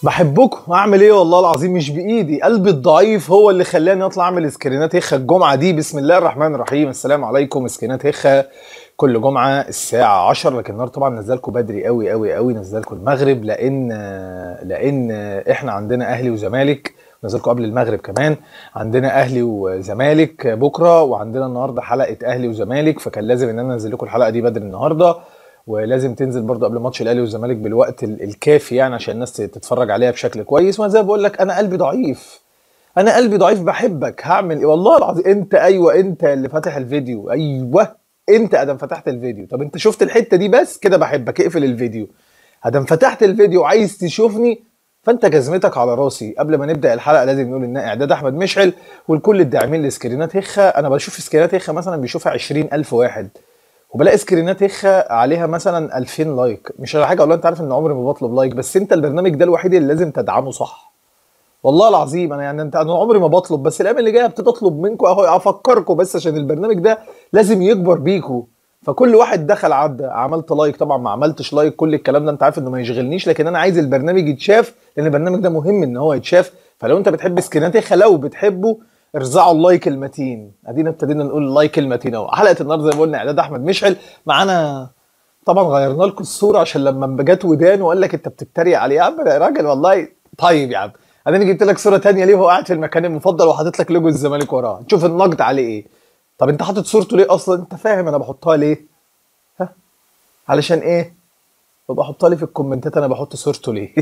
بحبكم اعمل ايه والله العظيم مش بايدي قلبي الضعيف هو اللي خلاني اطلع اعمل سكرينات هخه الجمعه دي بسم الله الرحمن الرحيم السلام عليكم سكرينات هخه كل جمعه الساعه 10 لكن النهارده طبعا نزلكم بدري قوي قوي قوي نزلكم المغرب لان لان احنا عندنا اهلي وزمالك نزلكم قبل المغرب كمان عندنا اهلي وزمالك بكره وعندنا النهارده حلقه اهلي وزمالك فكان لازم ان انا انزل لكم الحلقه دي بدري النهارده ولازم تنزل برضه قبل ماتش الاهلي والزمالك بالوقت ال- الكافي يعني عشان الناس تتفرج عليها بشكل كويس وانا زي ما بقول لك انا قلبي ضعيف انا قلبي ضعيف بحبك هعمل ايه والله العظيم انت ايوه انت اللي فاتح الفيديو ايوه انت ادم فتحت الفيديو طب انت شفت الحته دي بس كده بحبك اقفل الفيديو ادم فتحت الفيديو وعايز تشوفني فانت جزمتك على راسي قبل ما نبدا الحلقه لازم نقول ان اعداد احمد مشعل والكل الداعمين لسكرينات هخه انا بشوف سكرينات هخه مثلا بيشوفها 20000 واحد وبلاقي سكرينات هخه عليها مثلا 2000 لايك مش على حاجه والله انت عارف ان عمري ما بطلب لايك بس انت البرنامج ده الوحيد اللي لازم تدعمه صح والله العظيم انا يعني انت انا عمري ما بطلب بس الايام اللي جايه ابتدي اطلب منكم اهو افكركم بس عشان البرنامج ده لازم يكبر بيكم فكل واحد دخل عدى عملت لايك طبعا ما عملتش لايك كل الكلام ده انت عارف انه ما يشغلنيش لكن انا عايز البرنامج يتشاف لان البرنامج ده مهم ان هو يتشاف فلو انت بتحب سكرينات هخه لو بتحبه ارزعوا اللايك المتين ادينا ابتدينا نقول اللايك المتين اهو حلقه النهارده زي ما قلنا اعداد احمد مشعل معانا طبعا غيرنا لكم الصوره عشان لما جت ودان وقال لك انت بتتريق عليه يا عم يا راجل والله طيب يا عم انا جبت لك صوره تانية ليه وهو قاعد في المكان المفضل وحاطط لك لوجو الزمالك وراه تشوف النقد عليه ايه طب انت حاطط صورته ليه اصلا انت فاهم انا بحطها ليه ها علشان ايه وبحطها لي في الكومنتات انا بحط صورته ليه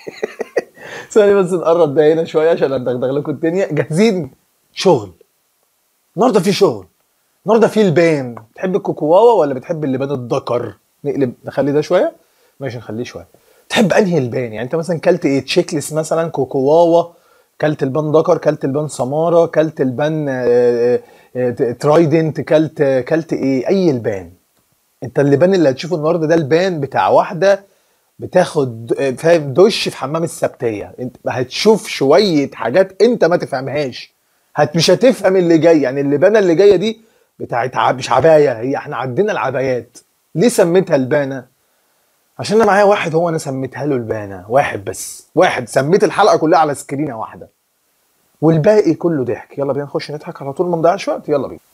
ثاني بس نقرب ده هنا شويه عشان ندغدغ لكم الدنيا جاهزين شغل النهارده في شغل النهارده في البان بتحب الكوكواوا ولا بتحب اللبان الدكر نقلب نخلي ده شويه ماشي نخليه شويه تحب انهي البان يعني انت مثلا كلت ايه تشيكلس مثلا كوكواوا كلت البان دكر كلت البان سماره كلت البان آه، آه، ترايدنت كلت كلت ايه اي البان انت اللبان اللي هتشوفه النهارده ده البان بتاع واحده بتاخد آه، فاهم دش في حمام السبتيه انت هتشوف شويه حاجات انت ما تفهمهاش هت مش هتفهم اللي جاي يعني اللبانه اللي جايه دي بتاعت ع- مش عبايه هي احنا عندنا العبايات ليه سميتها البانه عشان انا معايا واحد هو انا سميتها له البانه واحد بس واحد سميت الحلقه كلها على سكرينه واحده والباقي كله ضحك يلا بينا نخش نضحك على طول ما نضيعش وقت يلا بينا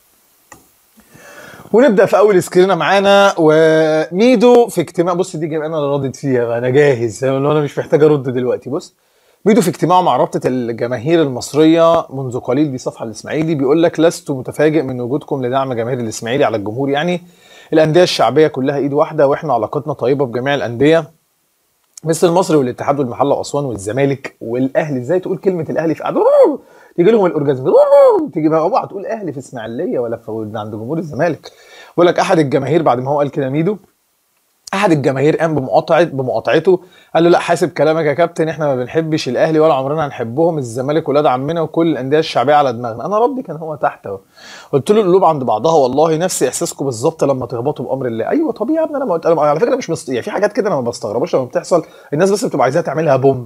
ونبدا في اول سكرينه معانا وميدو في اجتماع بص دي جاي انا اللي ردت فيها انا جاهز اللي انا مش محتاج ارد دلوقتي بص ميدو في اجتماع مع رابطه الجماهير المصريه منذ قليل دي صفحه الاسماعيلي بيقول لك لست متفاجئ من وجودكم لدعم جماهير الاسماعيلي على الجمهور يعني الانديه الشعبيه كلها ايد واحده واحنا علاقتنا طيبه بجميع الانديه مثل المصري والاتحاد والمحله واسوان والزمالك والاهلي ازاي تقول كلمه الاهلي في قعده تيجي لهم الاورجازم تيجي بقى اوعى تقول اهلي في اسماعيليه ولا في عند جمهور الزمالك بيقول لك احد الجماهير بعد ما هو قال كده ميدو احد الجماهير قام بمقاطعه بمقاطعته قال له لا حاسب كلامك يا كابتن احنا ما بنحبش الاهلي ولا عمرنا هنحبهم الزمالك ولاد عمنا وكل الانديه الشعبيه على دماغنا انا ردي كان هو تحت اهو قلت له القلوب عند بعضها والله نفس احساسكم بالظبط لما تهبطوا بامر الله ايوه طبيعي يا ابني انا ما قلت أنا على فكره مش مست... يعني في حاجات كده انا ما بستغربش لما بتحصل الناس بس بتبقى عايزاها تعملها بوم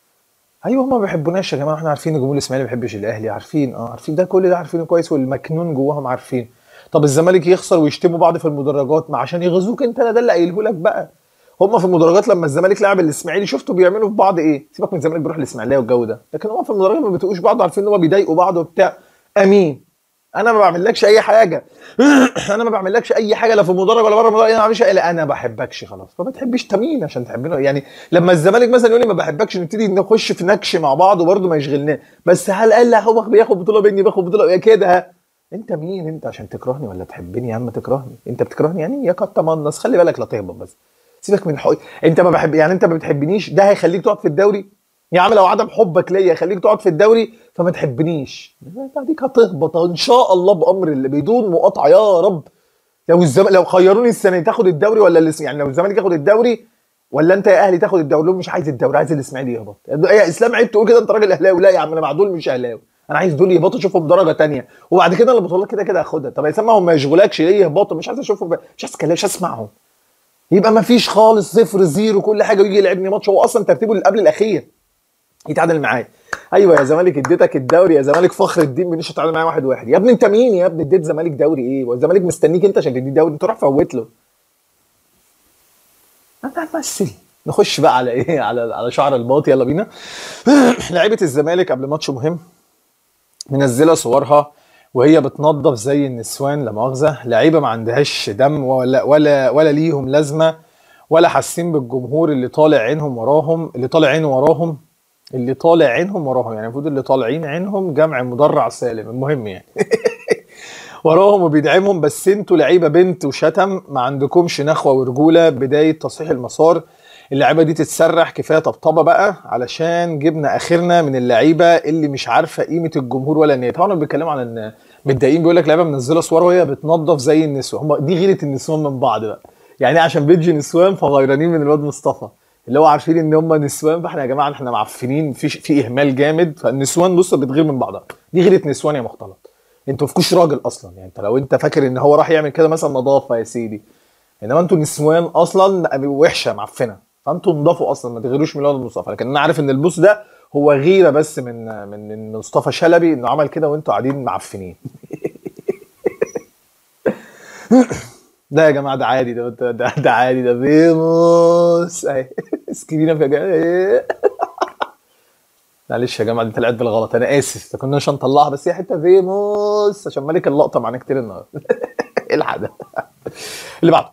ايوه هم ما بيحبوناش يا جماعه احنا عارفين ان جمهور الاسماعيلي ما بيحبش الاهلي عارفين اه عارفين ده كل ده عارفينه كويس والمكنون جواهم عارفين طب الزمالك يخسر ويشتموا بعض في المدرجات ما عشان يغزوك انت انا ده اللي قايله لك بقى هم في المدرجات لما الزمالك لعب الاسماعيلي شفتوا بيعملوا في بعض ايه سيبك من الزمالك بيروح الاسماعيليه والجو ده لكن هم في المدرجات ما بيتقوش بعض عارفين ان هم بيضايقوا بعض وبتاع امين انا ما بعملكش اي حاجه انا ما بعملكش اي حاجه لا في المدرج ولا بره المدرج انا ما بعملش اي لا انا بحبكش خلاص فما تحبش تمين عشان تحبنا يعني لما الزمالك مثلا يقول لي ما بحبكش نبتدي نخش في نكش مع بعض وبرده ما يشغلناش بس هل قال لا هو بياخد بطوله بيني باخد بطوله كده ها؟ انت مين انت عشان تكرهني ولا تحبني يا عم تكرهني انت بتكرهني يعني يا قد تمنص خلي بالك لا تهبط بس سيبك من حق انت ما بحب يعني انت ما بتحبنيش ده هيخليك تقعد في الدوري يا عم لو عدم حبك ليا يخليك تقعد في الدوري فما تحبنيش بعديك هتهبط ان شاء الله بامر الله بدون مقاطعه يا رب لو الزم... لو خيروني السنه دي تاخد الدوري ولا الاس... يعني لو الزمالك ياخد الدوري ولا انت يا اهلي تاخد الدوري لو مش عايز الدوري عايز الاسماعيلي يهبط يا اسلام عيب تقول كده انت راجل اهلاوي لا يا عم انا مع دول مش اهلاوي انا عايز دول يهبطوا اشوفهم درجه تانية وبعد كده انا البطولات كده كده هاخدها طب يا اسلام هم ما يشغلكش ليه يهبطوا مش عايز اشوفهم مش عايز كلام مش اسمعهم يبقى ما فيش خالص صفر زيرو كل حاجه ويجي يلعبني ماتش هو اصلا ترتيبه اللي قبل الاخير يتعادل معايا ايوه يا زمالك اديتك الدوري يا زمالك فخر الدين مش هتعادل معايا واحد واحد يا ابني انت مين يا ابني اديت زمالك دوري ايه والزمالك مستنيك انت عشان تديه دوري انت روح فوت له انت هتمثل نخش بقى على ايه على على شعر الباط يلا بينا لعيبه الزمالك قبل ماتش مهم منزله صورها وهي بتنظف زي النسوان لا مؤاخذه لعيبه ما عندهاش دم ولا ولا ولا ليهم لازمه ولا حاسين بالجمهور اللي طالع عينهم وراهم اللي طالع عينه وراهم اللي طالع عينهم وراهم يعني المفروض اللي طالعين عينهم جمع مدرع سالم المهم يعني وراهم وبيدعمهم بس انتوا لعيبه بنت وشتم ما عندكمش نخوه ورجوله بدايه تصحيح المسار اللعيبه دي تتسرح كفايه طبطبه بقى علشان جبنا اخرنا من اللعيبه اللي مش عارفه قيمه الجمهور ولا النية طبعا بيتكلموا عن ان متضايقين بيقول لك لعيبه منزله صور وهي بتنظف زي النسوان هم دي غيره النسوان من بعض بقى يعني عشان بيجي نسوان فغيرانين من الواد مصطفى اللي هو عارفين ان هم نسوان فاحنا يا جماعه احنا معفنين في في اهمال جامد فالنسوان بص بتغير من بعضها دي غيره نسوان يا مختلط انتوا فيكوش راجل اصلا يعني انت لو انت فاكر ان هو راح يعمل كده مثلا نظافه يا سيدي انما انتوا نسوان اصلا وحشه معفنه فانتوا انضفوا اصلا ما تغيروش من الواد مصطفى لكن انا عارف ان البوس ده هو غيره بس من من من مصطفى شلبي انه عمل كده وانتوا قاعدين معفنين ده يا جماعه ده عادي ده ده, ده, ده عادي ده فيموس اهي سكرينه في جماعه معلش يا جماعه دي طلعت بالغلط انا اسف ما كناش هنطلعها بس هي حته فيموس عشان ملك اللقطه معانا كتير النهارده الحق ده اللي بعده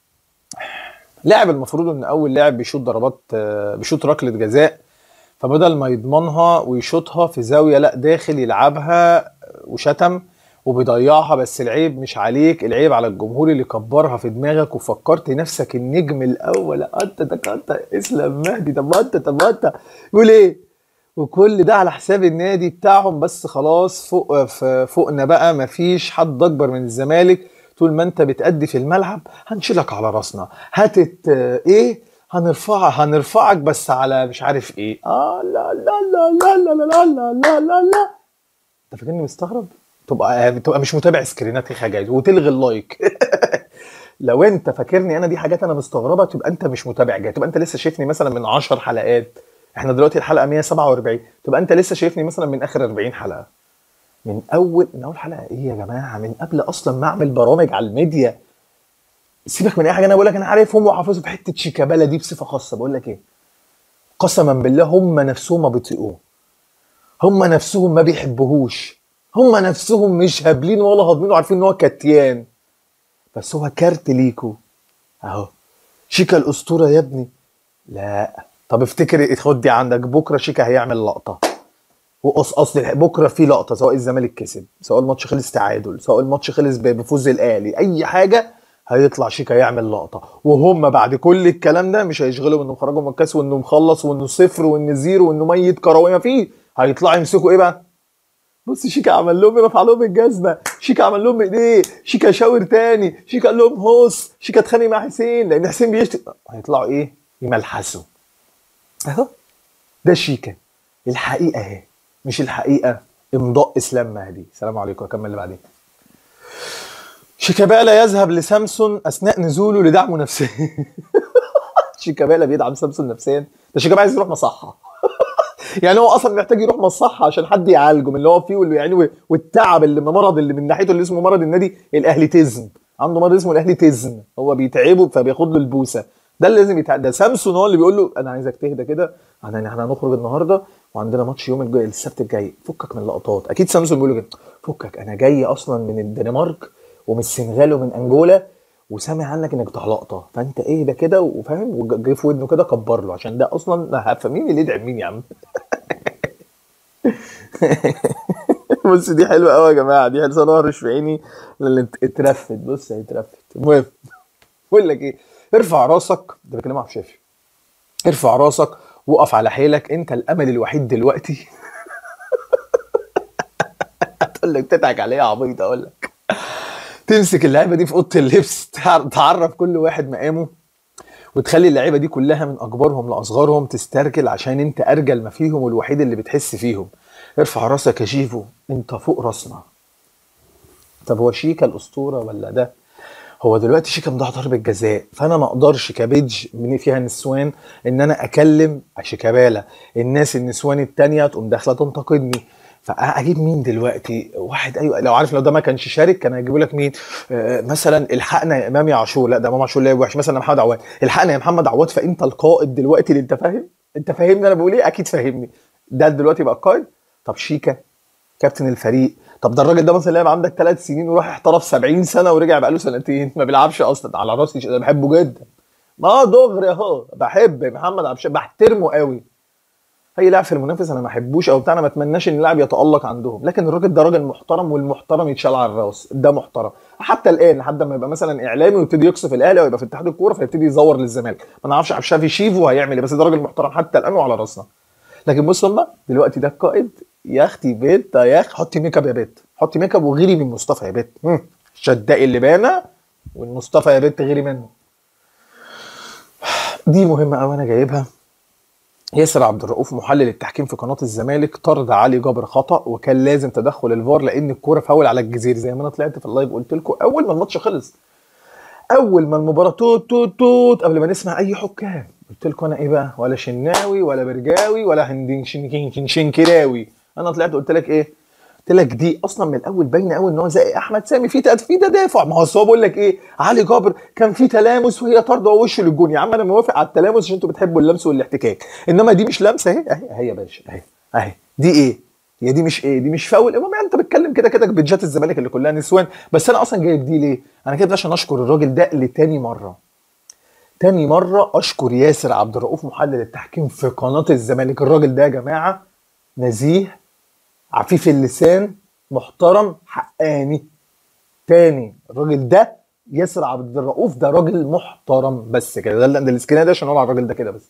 لاعب المفروض ان اول لاعب بيشوط ضربات بيشوط ركله جزاء فبدل ما يضمنها ويشوطها في زاويه لا داخل يلعبها وشتم وبيضيعها بس العيب مش عليك العيب على الجمهور اللي كبرها في دماغك وفكرت نفسك النجم الاول انت ده انت اسلام مهدي طب انت طب انت يقول ايه وكل ده على حساب النادي بتاعهم بس خلاص فوق فوقنا بقى مفيش حد اكبر من الزمالك طول ما انت بتأدي في الملعب هنشيلك على راسنا هاتت ايه هنرفعها هنرفعك بس على مش عارف ايه اه لا لا لا لا لا لا لا لا لا لا انت فاكرني مستغرب تبقى تبقى مش متابع سكرينات يا جايز وتلغي اللايك لو انت فاكرني انا دي حاجات انا مستغربه تبقى انت مش متابع جاي تبقى انت لسه شايفني مثلا من 10 حلقات احنا دلوقتي الحلقه 147 تبقى انت لسه شايفني مثلا من اخر 40 حلقه من اول من اول حلقه ايه يا جماعه من قبل اصلا ما اعمل برامج على الميديا سيبك من اي حاجه انا بقول لك انا عارفهم وحافظهم في حته شيكابالا دي بصفه خاصه بقول لك ايه قسما بالله هم نفسهم ما بيطيقوه هم نفسهم ما بيحبوهوش هم نفسهم مش هابلين ولا هاضمين وعارفين ان هو كتيان بس هو كارت ليكو اهو شيكا الاسطوره يا ابني لا طب افتكر خد دي عندك بكره شيكا هيعمل لقطه وقص اصل بكره في لقطه سواء الزمالك كسب سواء الماتش خلص تعادل سواء الماتش خلص بفوز الاهلي اي حاجه هيطلع شيكا يعمل لقطه وهم بعد كل الكلام ده مش هيشغلوا انه خرجوا من الكاس وانه مخلص وانه صفر وانه زيرو وانه ميت كرويه فيه هيطلعوا يمسكوا ايه بقى بص شيكا عمل لهم رفع لهم الجزمه شيكا عمل لهم ايديه شيكا شاور تاني شيكا قال لهم هوس شيكا اتخانق مع حسين لان حسين بيشتم هيطلعوا ايه يملحسوا اهو ده شيكا الحقيقه اهي مش الحقيقه امضاء اسلام مهدي السلام عليكم اكمل اللي بعدين شيكابالا يذهب لسامسون اثناء نزوله لدعمه نفسيا شيكابالا بيدعم سامسون نفسيا ده شيكابالا عايز يروح مصحه يعني هو اصلا محتاج يروح مصحه عشان حد يعالجه من اللي هو فيه واللي يعني والتعب اللي من مرض اللي من ناحيته اللي اسمه مرض النادي الاهليتيزم عنده مرض اسمه الاهليتيزم هو بيتعبه فبياخد له البوسه ده اللي لازم يتعب ده سامسون هو اللي بيقول له انا عايزك تهدى كده احنا احنا هنخرج النهارده وعندنا ماتش يوم الجاي السبت الجاي فكك من اللقطات اكيد سامسون بيقول له كده فكك انا جاي اصلا من الدنمارك ومن السنغال ومن انجولا وسامع عنك انك بتاع لقطه فانت ايه ده كده وفاهم وجاي في ودنه كده كبر له عشان ده اصلا مين اللي يدعم مين يا عم بص دي حلوه قوي يا جماعه دي حلوه نهر في عيني اللي اترفت بص هي اترفت المهم بقول لك ايه ارفع راسك ده بكلم عبد الشافي ارفع راسك وقف على حيلك انت الامل الوحيد دلوقتي هتقول لك تضحك عليا عبيط اقول لك تمسك اللعيبه دي في اوضه اللبس تعرف كل واحد مقامه وتخلي اللعيبه دي كلها من اكبرهم لاصغرهم تسترجل عشان انت ارجل ما فيهم والوحيد اللي بتحس فيهم ارفع راسك يا شيفو انت فوق راسنا طب هو شيكا الاسطوره ولا ده هو دلوقتي شيكا مضيع ضربه جزاء فانا ما اقدرش كبيج من فيها نسوان ان انا اكلم شيكابالا الناس النسوان التانية تقوم داخله تنتقدني فاجيب مين دلوقتي واحد ايوه لو عارف لو ده ما كانش شارك كان هيجيبوا لك مين آه مثلا الحقنا يا امام يا عاشور لا ده امام عاشور لاعب وحش مثلا محمد عواد الحقنا يا محمد عواد فانت القائد دلوقتي اللي انت فاهم انت فاهمني انا بقول ايه اكيد فاهمني ده دلوقتي بقى القائد طب شيكا كابتن الفريق طب ده الراجل ده مثلا لعب عندك ثلاث سنين وراح احترف 70 سنه ورجع بقى له سنتين ما بيلعبش اصلا على راسي انا بحبه جدا ما دغري اهو بحب محمد عبد الشافي بحترمه قوي اي لاعب في المنافس انا ما احبوش او بتاع انا ما اتمناش ان اللاعب يتالق عندهم لكن الراجل ده راجل محترم والمحترم يتشال على الراس ده محترم حتى الان لحد ما يبقى مثلا اعلامي ويبتدي يقصف الاهلي ويبقى في اتحاد الكوره فيبتدي يزور للزمالك ما نعرفش عبد الشافي شيفو هيعمل ايه بس ده راجل محترم حتى الان وعلى راسنا لكن بص هم دلوقتي ده القائد يا اختي بيت يا اخي حطي ميك اب يا بيت حطي ميك اب وغيري من مصطفى يا بيت شدقي اللي بانا والمصطفى يا بيت غيري منه دي مهمه قوي انا جايبها ياسر عبد الرؤوف محلل التحكيم في قناه الزمالك طرد علي جابر خطا وكان لازم تدخل الفار لان الكوره فاول على الجزير زي ما انا طلعت في اللايف قلت لكم اول ما الماتش خلص اول ما المباراه توت توت توت قبل ما نسمع اي حكام قلت لكم انا ايه بقى ولا شناوي ولا برجاوي ولا هندين شنكراوي انا طلعت قلت لك ايه قلت لك دي اصلا من الاول باينه قوي ان هو زي احمد سامي في في تدافع ما هو هو بقول لك ايه علي جابر كان في تلامس وهي طرد وشه للجون يا عم انا موافق على التلامس عشان انتوا بتحبوا اللمس والاحتكاك انما دي مش لمسه اهي اهي اهي يا باشا اهي اهي دي ايه هي دي مش ايه دي مش فاول المهم يعني انت بتتكلم كده كده بجات الزمالك اللي كلها نسوان بس انا اصلا جايب دي ليه انا كده عشان اشكر الراجل ده لتاني مره تاني مره اشكر ياسر عبد الرؤوف محلل التحكيم في قناه الزمالك الراجل ده يا جماعه نزيه عفيف اللسان محترم حقاني تاني الراجل ده ياسر عبد الرؤوف ده راجل محترم بس كده ده, ده السكرين ده عشان اقول على الراجل ده كده بس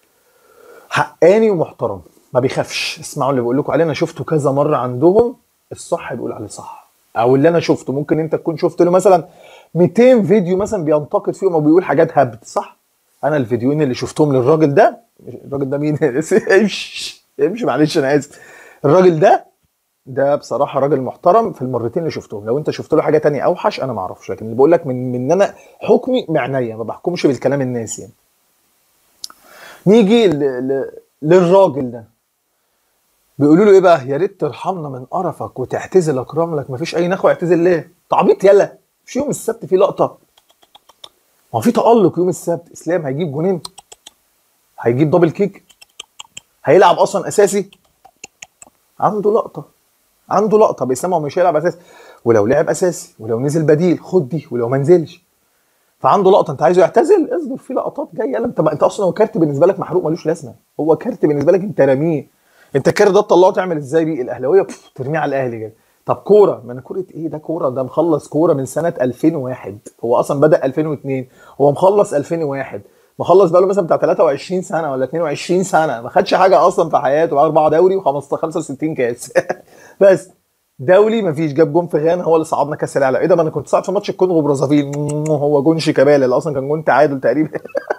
حقاني ومحترم ما بيخافش اسمعوا اللي بقول لكم عليه انا شفته كذا مره عندهم الصح بيقول عليه صح او اللي انا شفته ممكن انت تكون شفت له مثلا 200 فيديو مثلا بينتقد فيهم او بيقول حاجات هبد صح انا الفيديوهين اللي شفتهم للراجل ده الراجل ده مين امشي امشي معلش انا اسف الراجل ده ده بصراحه راجل محترم في المرتين اللي شفتهم لو انت شفت له حاجه تانية اوحش انا ما اعرفش لكن اللي بقول لك من من انا حكمي معنيه ما بحكمش بالكلام الناس يعني نيجي ل... ل... للراجل ده بيقولوا له ايه بقى يا ريت ترحمنا من قرفك وتعتزل اكرم لك مفيش اي نخوه اعتزل ليه تعبيط يلا مش يوم السبت في لقطه ما في تالق يوم السبت اسلام هيجيب جونين هيجيب دبل كيك هيلعب اصلا اساسي عنده لقطه عنده لقطه باسلام هو مش هيلعب اساسي ولو لعب اساسي ولو نزل بديل خد دي ولو ما نزلش فعنده لقطه انت عايزه يعتزل اصبر في لقطات جايه انت انت اصلا هو كارت بالنسبه لك محروق ملوش لازمه هو كارت بالنسبه لك انت راميه انت الكارت ده تطلعه تعمل ازاي بيه الاهلاويه ترميه على الاهلي كده طب كوره ما انا كوره ايه ده كوره ده مخلص كوره من سنه 2001 هو اصلا بدا 2002 هو مخلص 2001 مخلص بقى له مثلا بتاع 23 سنه ولا 22 سنه ما خدش حاجه اصلا في حياته بقى اربعه دوري و 65 كاس بس دولي ما فيش جاب جون في غانا هو اللي صعدنا كاس العالم ايه ده ما انا كنت صعد في ماتش الكونغو برازافيل هو جون شيكابالا اللي اصلا كان جون تعادل تقريبا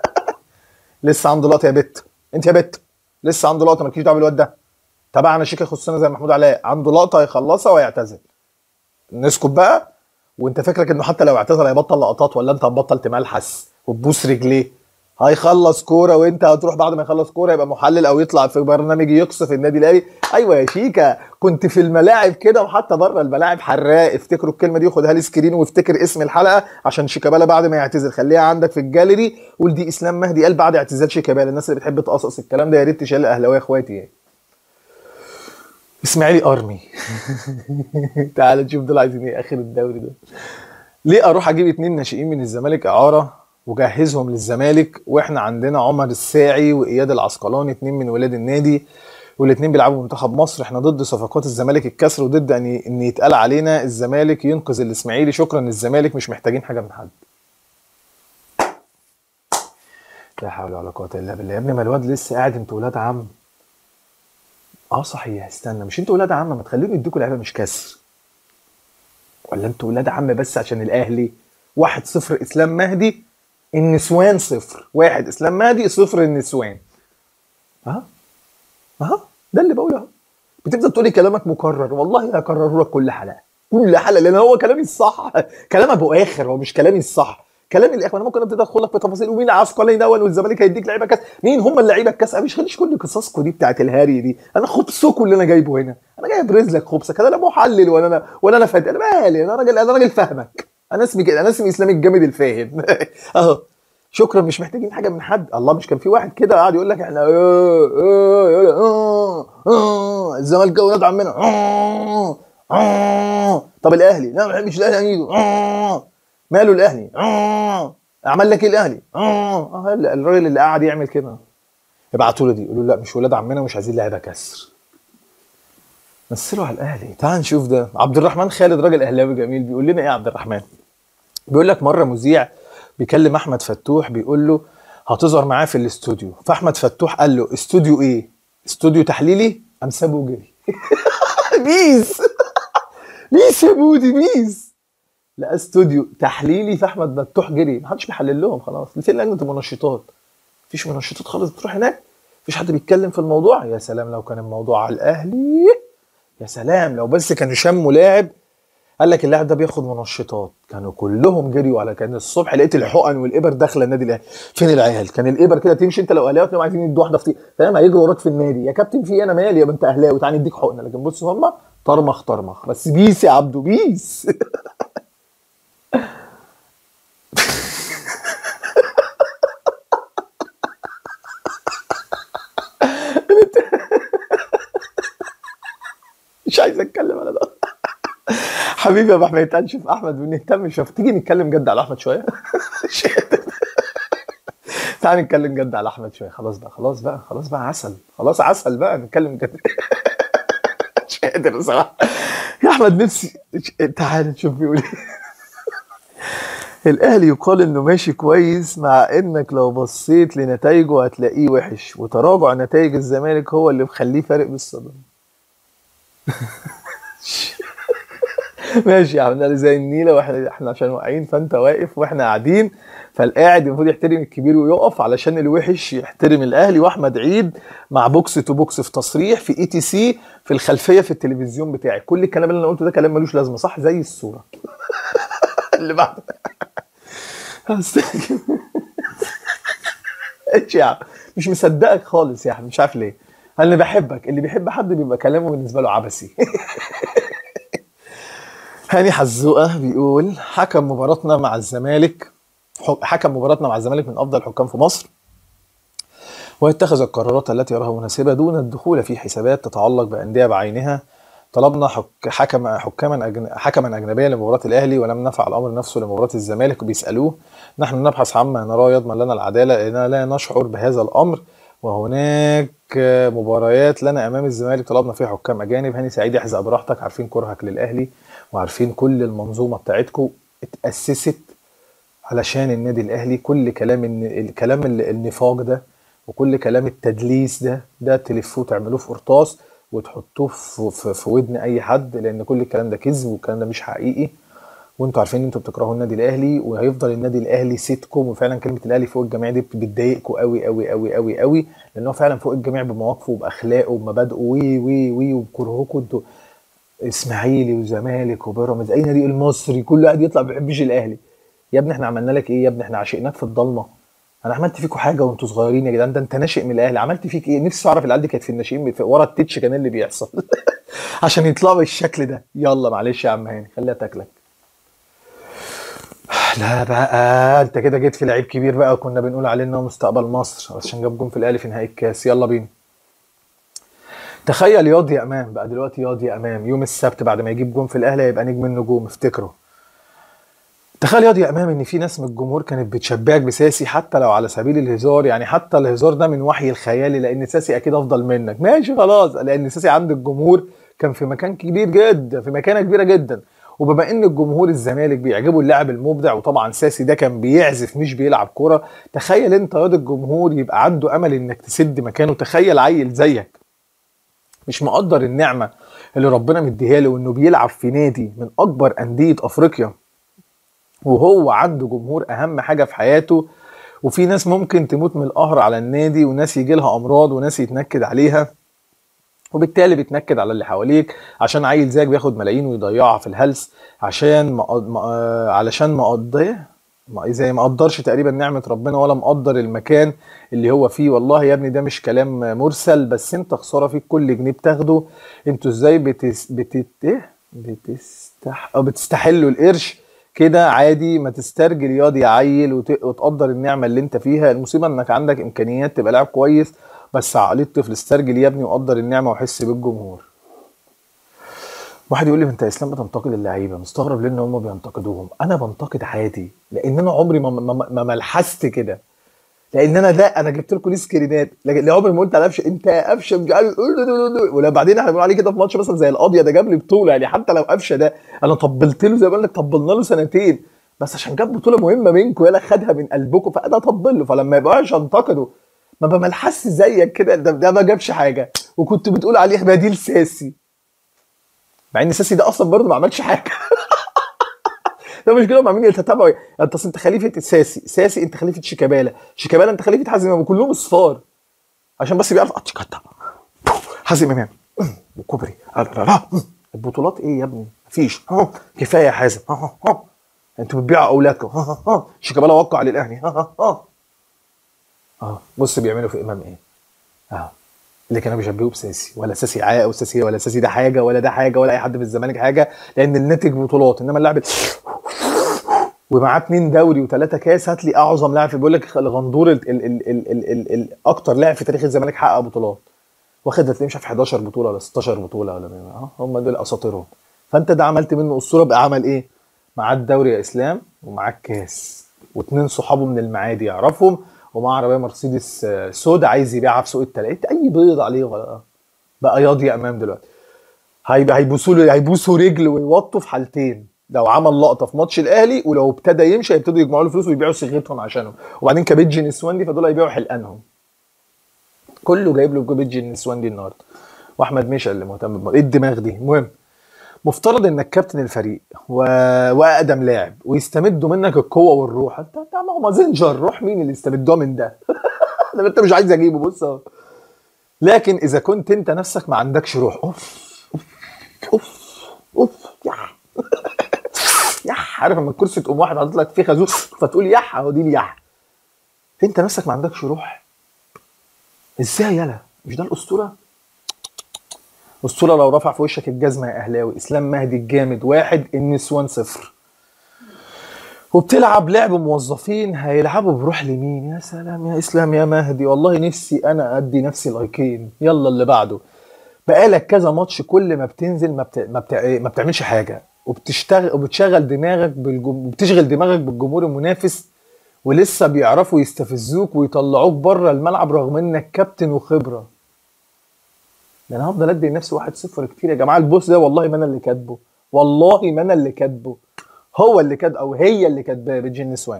لسه عنده لقطه يا بت انت يا بت لسه عنده لقطه مالكيش دعوه بالواد ده تبعنا شيكا يخصنا زي محمود علاء عنده لقطه هيخلصها ويعتزل نسكت بقى وانت فكرك انه حتى لو اعتزل هيبطل لقطات ولا انت هتبطل تملحس وتبوس رجليه هيخلص كوره وانت هتروح بعد ما يخلص كوره يبقى محلل او يطلع في برنامج يقصف النادي الاهلي ايوه يا شيكا كنت في الملاعب كده وحتى بره الملاعب حراق افتكروا الكلمه دي وخدها لي سكرين وافتكر اسم الحلقه عشان شيكابالا بعد ما يعتزل خليها عندك في الجاليري قول دي اسلام مهدي قال بعد اعتزال شيكابالا الناس اللي بتحب تقصص الكلام ده يا ريت تشيل اهلاويه اخواتي يعني اسماعيلي ارمي تعال نشوف دول عايزين ايه اخر الدوري ده ليه اروح اجيب اتنين ناشئين من الزمالك اعاره وجهزهم للزمالك واحنا عندنا عمر الساعي واياد العسقلاني اتنين من ولاد النادي والاثنين بيلعبوا منتخب مصر احنا ضد صفقات الزمالك الكسر وضد ان ان يتقال علينا الزمالك ينقذ الاسماعيلي شكرا الزمالك مش محتاجين حاجه من حد لا حول ولا قوه الا بالله يا ابني ما الواد لسه قاعد انتوا ولاد عم اه صحيح استنى مش انتوا ولاد عم ما تخليهم يدوكوا لعيبه مش كسر ولا انتوا ولاد عم بس عشان الاهلي واحد صفر اسلام مهدي النسوان صفر واحد اسلام مهدي صفر النسوان اه اه ده اللي بقوله اهو بتفضل تقولي كلامك مكرر والله هكرره لك كل حلقه كل حلقه لان هو كلامي الصح كلام ابو اخر هو مش كلامي الصح كلام الاخوه انا ممكن ابتدي ادخل لك في تفاصيل ومين عسقلاني دون والزمالك هيديك لعيبه كاس مين هم اللعيبه الكاس مش خليش كل قصصكم دي بتاعت الهاري دي انا خبصكم اللي انا جايبه هنا انا جايب رزلك خبصك انا لا محلل ولا انا ولا انا فادي انا مالي انا راجل انا راجل فاهمك انا اسمي كده انا اسمي اسلامي الجامد الفاهم اهو شكرا مش محتاجين حاجه من حد الله مش كان في واحد كده قاعد يقول لك احنا آه، آه، آه، آه، الزمالك ولاد عمنا آه، آه. طب الاهلي لا ما بحبش الاهلي انيده آه. ماله الاهلي آه. عمل لك ايه الاهلي اه آه، الراجل اللي قاعد يعمل كده ابعتوا له دي يقولوا لا مش ولاد عمنا ومش عايزين لعيبه كسر مثلوا على الاهلي تعال نشوف ده عبد الرحمن خالد راجل اهلاوي جميل بيقول لنا ايه يا عبد الرحمن بيقول لك مره مذيع بيكلم احمد فتوح بيقول له هتظهر معاه في الاستوديو فاحمد فتوح قال له استوديو ايه استوديو تحليلي قام سابه وجري بيس بيس يا بودي بيس لقى استوديو تحليلي فاحمد فتوح جري ما حدش بيحلل لهم خلاص فين لجنه المنشطات مفيش منشطات خالص بتروح هناك مفيش حد بيتكلم في الموضوع يا سلام لو كان الموضوع على الاهلي يا سلام لو بس كانوا شموا لاعب قال لك اللاعب ده بياخد منشطات كانوا كلهم جريوا على كان الصبح لقيت الحقن والابر داخله النادي الاهلي فين العيال كان الابر كده تمشي انت لو اهلاوي تلاقيهم عايزين يدوا واحده في فاهم هيجروا وراك في النادي يا كابتن في إيه؟ انا مالي يا بنت اهلاوي تعالى نديك حقنه لكن بص هم طرمخ طرمخ بس بيس يا عبدو بيس مش عايز اتكلم انا ده حبيبي يا ابو حميد انشف احمد بنهتم شوف تيجي نتكلم جد على احمد شويه مش قادر. تعال نتكلم جد على احمد شويه خلاص بقى خلاص بقى خلاص بقى عسل خلاص عسل بقى نتكلم جد مش قادر بصراحه يا احمد نفسي تعال نشوف بيقول ايه الاهلي يقال انه ماشي كويس مع انك لو بصيت لنتائجه هتلاقيه وحش وتراجع نتائج الزمالك هو اللي مخليه فارق بالصدمه ماشي يا عم ده زي النيله واحنا احنا عشان واقعين فانت واقف واحنا قاعدين فالقاعد المفروض يحترم الكبير ويقف علشان الوحش يحترم الاهلي واحمد عيد مع بوكس تو بوكس في تصريح في اي تي سي في الخلفيه في التلفزيون بتاعي كل الكلام اللي انا قلته ده كلام ملوش لازمه صح زي الصوره اللي بعد ايش يا عم مش مصدقك خالص يا عم مش عارف ليه انا بحبك اللي بيحب حد بيبقى كلامه بالنسبه له عبثي هاني حزوقه بيقول حكم مباراتنا مع الزمالك حكم مباراتنا مع الزمالك من افضل الحكام في مصر ويتخذ القرارات التي يراها مناسبه دون الدخول في حسابات تتعلق بانديه بعينها طلبنا حك حكم حكاما أجن... حكما اجنبيا لمباراه الاهلي ولم نفعل الامر نفسه لمباراه الزمالك وبيسالوه نحن نبحث عما نراه يضمن لنا العداله لاننا لا نشعر بهذا الامر وهناك مباريات لنا امام الزمالك طلبنا فيها حكام اجانب هاني سعيد احزق براحتك عارفين كرهك للاهلي وعارفين كل المنظومه بتاعتكم اتاسست علشان النادي الاهلي كل كلام الكلام النفاق ده وكل كلام التدليس ده ده تلفوه تعملوه في قرطاس وتحطوه في, في, في ودن اي حد لان كل الكلام ده كذب والكلام ده مش حقيقي وانتوا عارفين ان انتوا بتكرهوا النادي الاهلي وهيفضل النادي الاهلي سيتكم وفعلا كلمه الاهلي فوق الجميع دي بتضايقكم قوي قوي قوي قوي قوي لان هو فعلا فوق الجميع بمواقفه وباخلاقه وبمبادئه وي وي وي وبكرهكم انتوا اسماعيلي وزمالك وبيراميدز اي نادي المصري كل واحد يطلع ما بيحبش الاهلي يا ابني احنا عملنا لك ايه يا ابني احنا عشقناك في الضلمه انا عملت فيكم حاجه وانتوا صغيرين يا جدعان ده انت ناشئ من الاهلي عملت فيك ايه نفسي اعرف العيال دي كانت في الناشئين ورا التتش كان اللي بيحصل عشان يطلعوا بالشكل ده يلا معلش يا عم هاني خليها تاكلك لا بقى انت كده جيت في لعيب كبير بقى وكنا بنقول عليه انه مستقبل مصر عشان جاب جون في الاهلي في نهائي الكاس يلا بينا تخيل ياض يا امام بقى دلوقتي ياض يا امام يوم السبت بعد ما يجيب جون في الاهلي هيبقى نجم النجوم افتكره تخيل ياض يا امام ان في ناس من الجمهور كانت بتشبهك بساسي حتى لو على سبيل الهزار يعني حتى الهزار ده من وحي الخيالي لان ساسي اكيد افضل منك ماشي خلاص لان ساسي عند الجمهور كان في مكان كبير جدا في مكانه كبيره جدا وبما ان الجمهور الزمالك بيعجبه اللاعب المبدع وطبعا ساسي ده كان بيعزف مش بيلعب كوره تخيل انت ياض الجمهور يبقى عنده امل انك تسد مكانه تخيل عيل زيك مش مقدر النعمه اللي ربنا مديها له انه بيلعب في نادي من اكبر انديه افريقيا وهو عنده جمهور اهم حاجه في حياته وفي ناس ممكن تموت من القهر على النادي وناس يجي لها امراض وناس يتنكد عليها وبالتالي بتنكد على اللي حواليك عشان عيل زيك بياخد ملايين ويضيعها في الهلس عشان ما ما علشان مقضيه ما زي ما قدرش تقريبا نعمه ربنا ولا مقدر المكان اللي هو فيه والله يا ابني ده مش كلام مرسل بس انت خساره فيك كل جنيه بتاخده انتوا ازاي بتس... بتت... ايه بتستح... أو بتستحلوا القرش كده عادي ما تسترجل ياض يا عيل وت... وتقدر النعمه اللي انت فيها المصيبه انك عندك امكانيات تبقى لاعب كويس بس عقليه طفل استرجل يا ابني وقدر النعمه وحس بالجمهور واحد يقول لي انت يا اسلام بتنتقد اللعيبه مستغرب ليه ان هم بينتقدوهم انا بنتقد عادي لان انا عمري ما ما, ما ملحست كده لان انا ده انا جبت لكم ليه سكرينات لكن عمري ما قلت على قفشه انت يا قفشه مش عارف ولا بعدين احنا بنقول عليه كده في ماتش مثلا زي القاضيه ده جاب لي بطوله يعني حتى لو قفشه ده انا طبلت له زي ما بقول لك طبلنا له سنتين بس عشان جاب بطوله مهمه منكم يلا خدها من قلبكم فانا اطبل له فلما يبقى وحش انتقده ما بملحس زيك كده ده, ده ما جابش حاجه وكنت بتقول عليه بديل ساسي مع ان ساسي ده اصلا برضه ما عملش حاجه ده مش كده عاملين يتتابعوا انت اصل انت خليفه ساسي ساسي انت خليفه شيكابالا شيكابالا انت خليفه حازم امام كلهم اصفار عشان بس بيعرف اتشكتا حازم امام وكوبري البطولات ايه يا ابني مفيش كفايه يا حازم انتوا بتبيعوا اولادكم شيكابالا وقع للاهلي اه بص بيعملوا في امام ايه اه اللي كانوا بيشبهوه بساسي ولا ساسي عاقه وساسي ولا ساسي ده حاجه ولا ده حاجه ولا اي حد في الزمالك حاجه لان الناتج بطولات انما اللاعب ومعاه اتنين دوري وثلاثه كاس هات لي اعظم لاعب بيقول لك الغندور ال ال ال ال ال ال ال اكتر لاعب في تاريخ الزمالك حقق بطولات واخد هتلاقيه مش عارف 11 بطوله ولا 16 بطوله ولا اه هم دول اساطيرهم فانت ده عملت منه اسطوره بقى عمل ايه؟ معاه الدوري يا اسلام ومعاه الكاس واثنين صحابه من المعادي يعرفهم ومعاه عربيه مرسيدس سودا عايز يبيعها في سوق التلات اي بيض عليه بقى ياضي امام دلوقتي هيبقى هيبوسوا له هيبوسوا رجل ويوطوا في حالتين لو عمل لقطه في ماتش الاهلي ولو ابتدى يمشي هيبتدوا يجمعوا له فلوس ويبيعوا صيغتهم عشانه وبعدين كابيجي نسوان دي فدول هيبيعوا حلقانهم كله جايب له كابيجي النسوان دي النهارده واحمد مشعل اللي مهتم بمارك. ايه الدماغ دي المهم مفترض انك كابتن الفريق و... واقدم لاعب ويستمدوا منك القوه والروح انت انت ما هو مازنجر روح مين اللي استمدوها من ده ده انت مش عايز اجيبه بص اهو لكن اذا كنت انت نفسك ما عندكش روح اوف اوف اوف اوف يح يح عارف لما الكرسي تقوم واحد حاطط لك فيه خازوق فتقول يح اهو دي اليح انت نفسك ما عندكش روح ازاي يلا مش ده الاسطوره اسطوره لو رفع في وشك الجزمه يا اهلاوي اسلام مهدي الجامد واحد النسوان صفر وبتلعب لعب موظفين هيلعبوا بروح لمين يا سلام يا اسلام يا مهدي والله نفسي انا ادي نفسي لايكين يلا اللي بعده بقالك كذا ماتش كل ما بتنزل ما, بت... ما, بت... ما بتعملش حاجه وبتشتغل وبتشغل دماغك بالجم... بتشغل دماغك بالجمهور المنافس ولسه بيعرفوا يستفزوك ويطلعوك بره الملعب رغم انك كابتن وخبره ده انا هفضل ادي لنفسي واحد صفر كتير يا جماعه البوست ده والله ما انا اللي كاتبه والله ما انا اللي كاتبه هو اللي كاتب او هي اللي كاتباه بتجين نسوان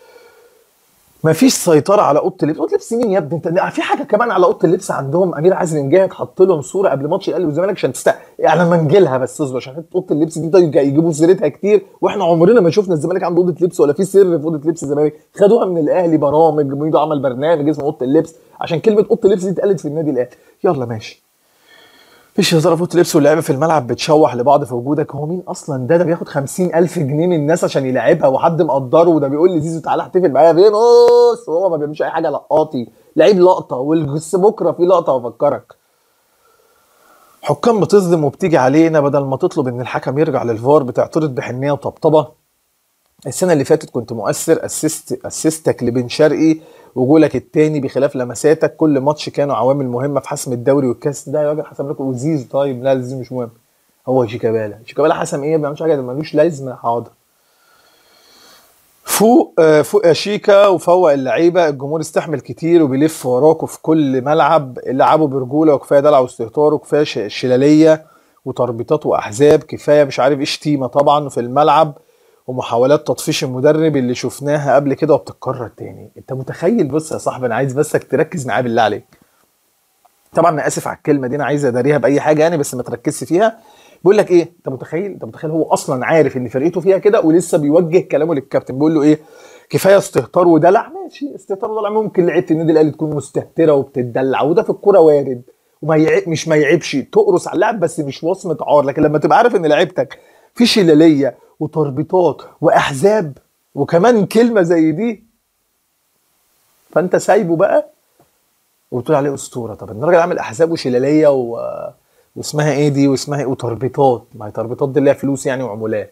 مفيش سيطره على اوضه اللبس اوضه اللبس مين يا ابني انت في حاجه كمان على اوضه اللبس عندهم امير عازم مجاهد حط لهم صوره قبل ماتش الاهلي والزمالك عشان تست يعني لما نجيلها بس اصبر عشان اوضه اللبس دي يجيبوا سيرتها كتير واحنا عمرنا ما شفنا الزمالك عنده اوضه لبس ولا في سر في اوضه لبس الزمالك خدوها من الاهلي برامج ميدو عمل برنامج اسمه اوضه اللبس عشان كلمه اوضه اللبس دي اتقالت في النادي الاهلي يلا ماشي مفيش هزار في اوضه لبس واللعيبه في الملعب بتشوح لبعض في وجودك هو مين اصلا ده ده بياخد 50000 جنيه من الناس عشان يلعبها وحد مقدره وده بيقول لي زيزو تعالى احتفل معايا فين بص هو ما بيعملش اي حاجه لقاطي لعيب لقطه والجس بكره في لقطه وافكرك حكام بتصدم وبتيجي علينا بدل ما تطلب ان الحكم يرجع للفار بتعترض بحنيه وطبطبه السنه اللي فاتت كنت مؤثر اسست اسستك لبن شرقي وجولك التاني بخلاف لمساتك كل ماتش كانوا عوامل مهمه في حسم الدوري والكاس ده يا راجل حسم لكم وزيزو طيب لا زيزو مش مهم هو شيكابالا شيكابالا حسم ايه ما بيعملش حاجه ده ملوش لازمه حاضر فوق آه، فوق يا شيكا وفوق اللعيبه الجمهور استحمل كتير وبيلف وراكوا في كل ملعب لعبوا برجوله وكفايه دلع واستهتار وكفايه ش- شلاليه وتربيطات واحزاب كفايه مش عارف ايه شتيمه طبعا في الملعب ومحاولات تطفيش المدرب اللي شفناها قبل كده وبتتكرر تاني انت متخيل بص يا صاحبي انا عايز بسك تركز معايا بالله عليك طبعا انا اسف على الكلمه دي انا عايز اداريها باي حاجه يعني بس ما تركزش فيها بيقول لك ايه انت متخيل انت متخيل هو اصلا عارف ان فرقته فيها كده ولسه بيوجه كلامه للكابتن بيقول له ايه كفايه استهتار ودلع ماشي استهتار ودلع ممكن لعيبه النادي الاهلي تكون مستهتره وبتدلع وده في الكوره وارد وما يعيب مش ما يعيبش تقرص على اللاعب بس مش وصمه عار لكن لما تبقى عارف ان لعيبتك في شلاليه وتربيطات واحزاب وكمان كلمه زي دي فانت سايبه بقى وبتقول عليه اسطوره طب الراجل عامل احزاب وشلاليه و... واسمها ايه دي واسمها ايه وتربيطات ما هي تربيطات دي اللي هي فلوس يعني وعمولات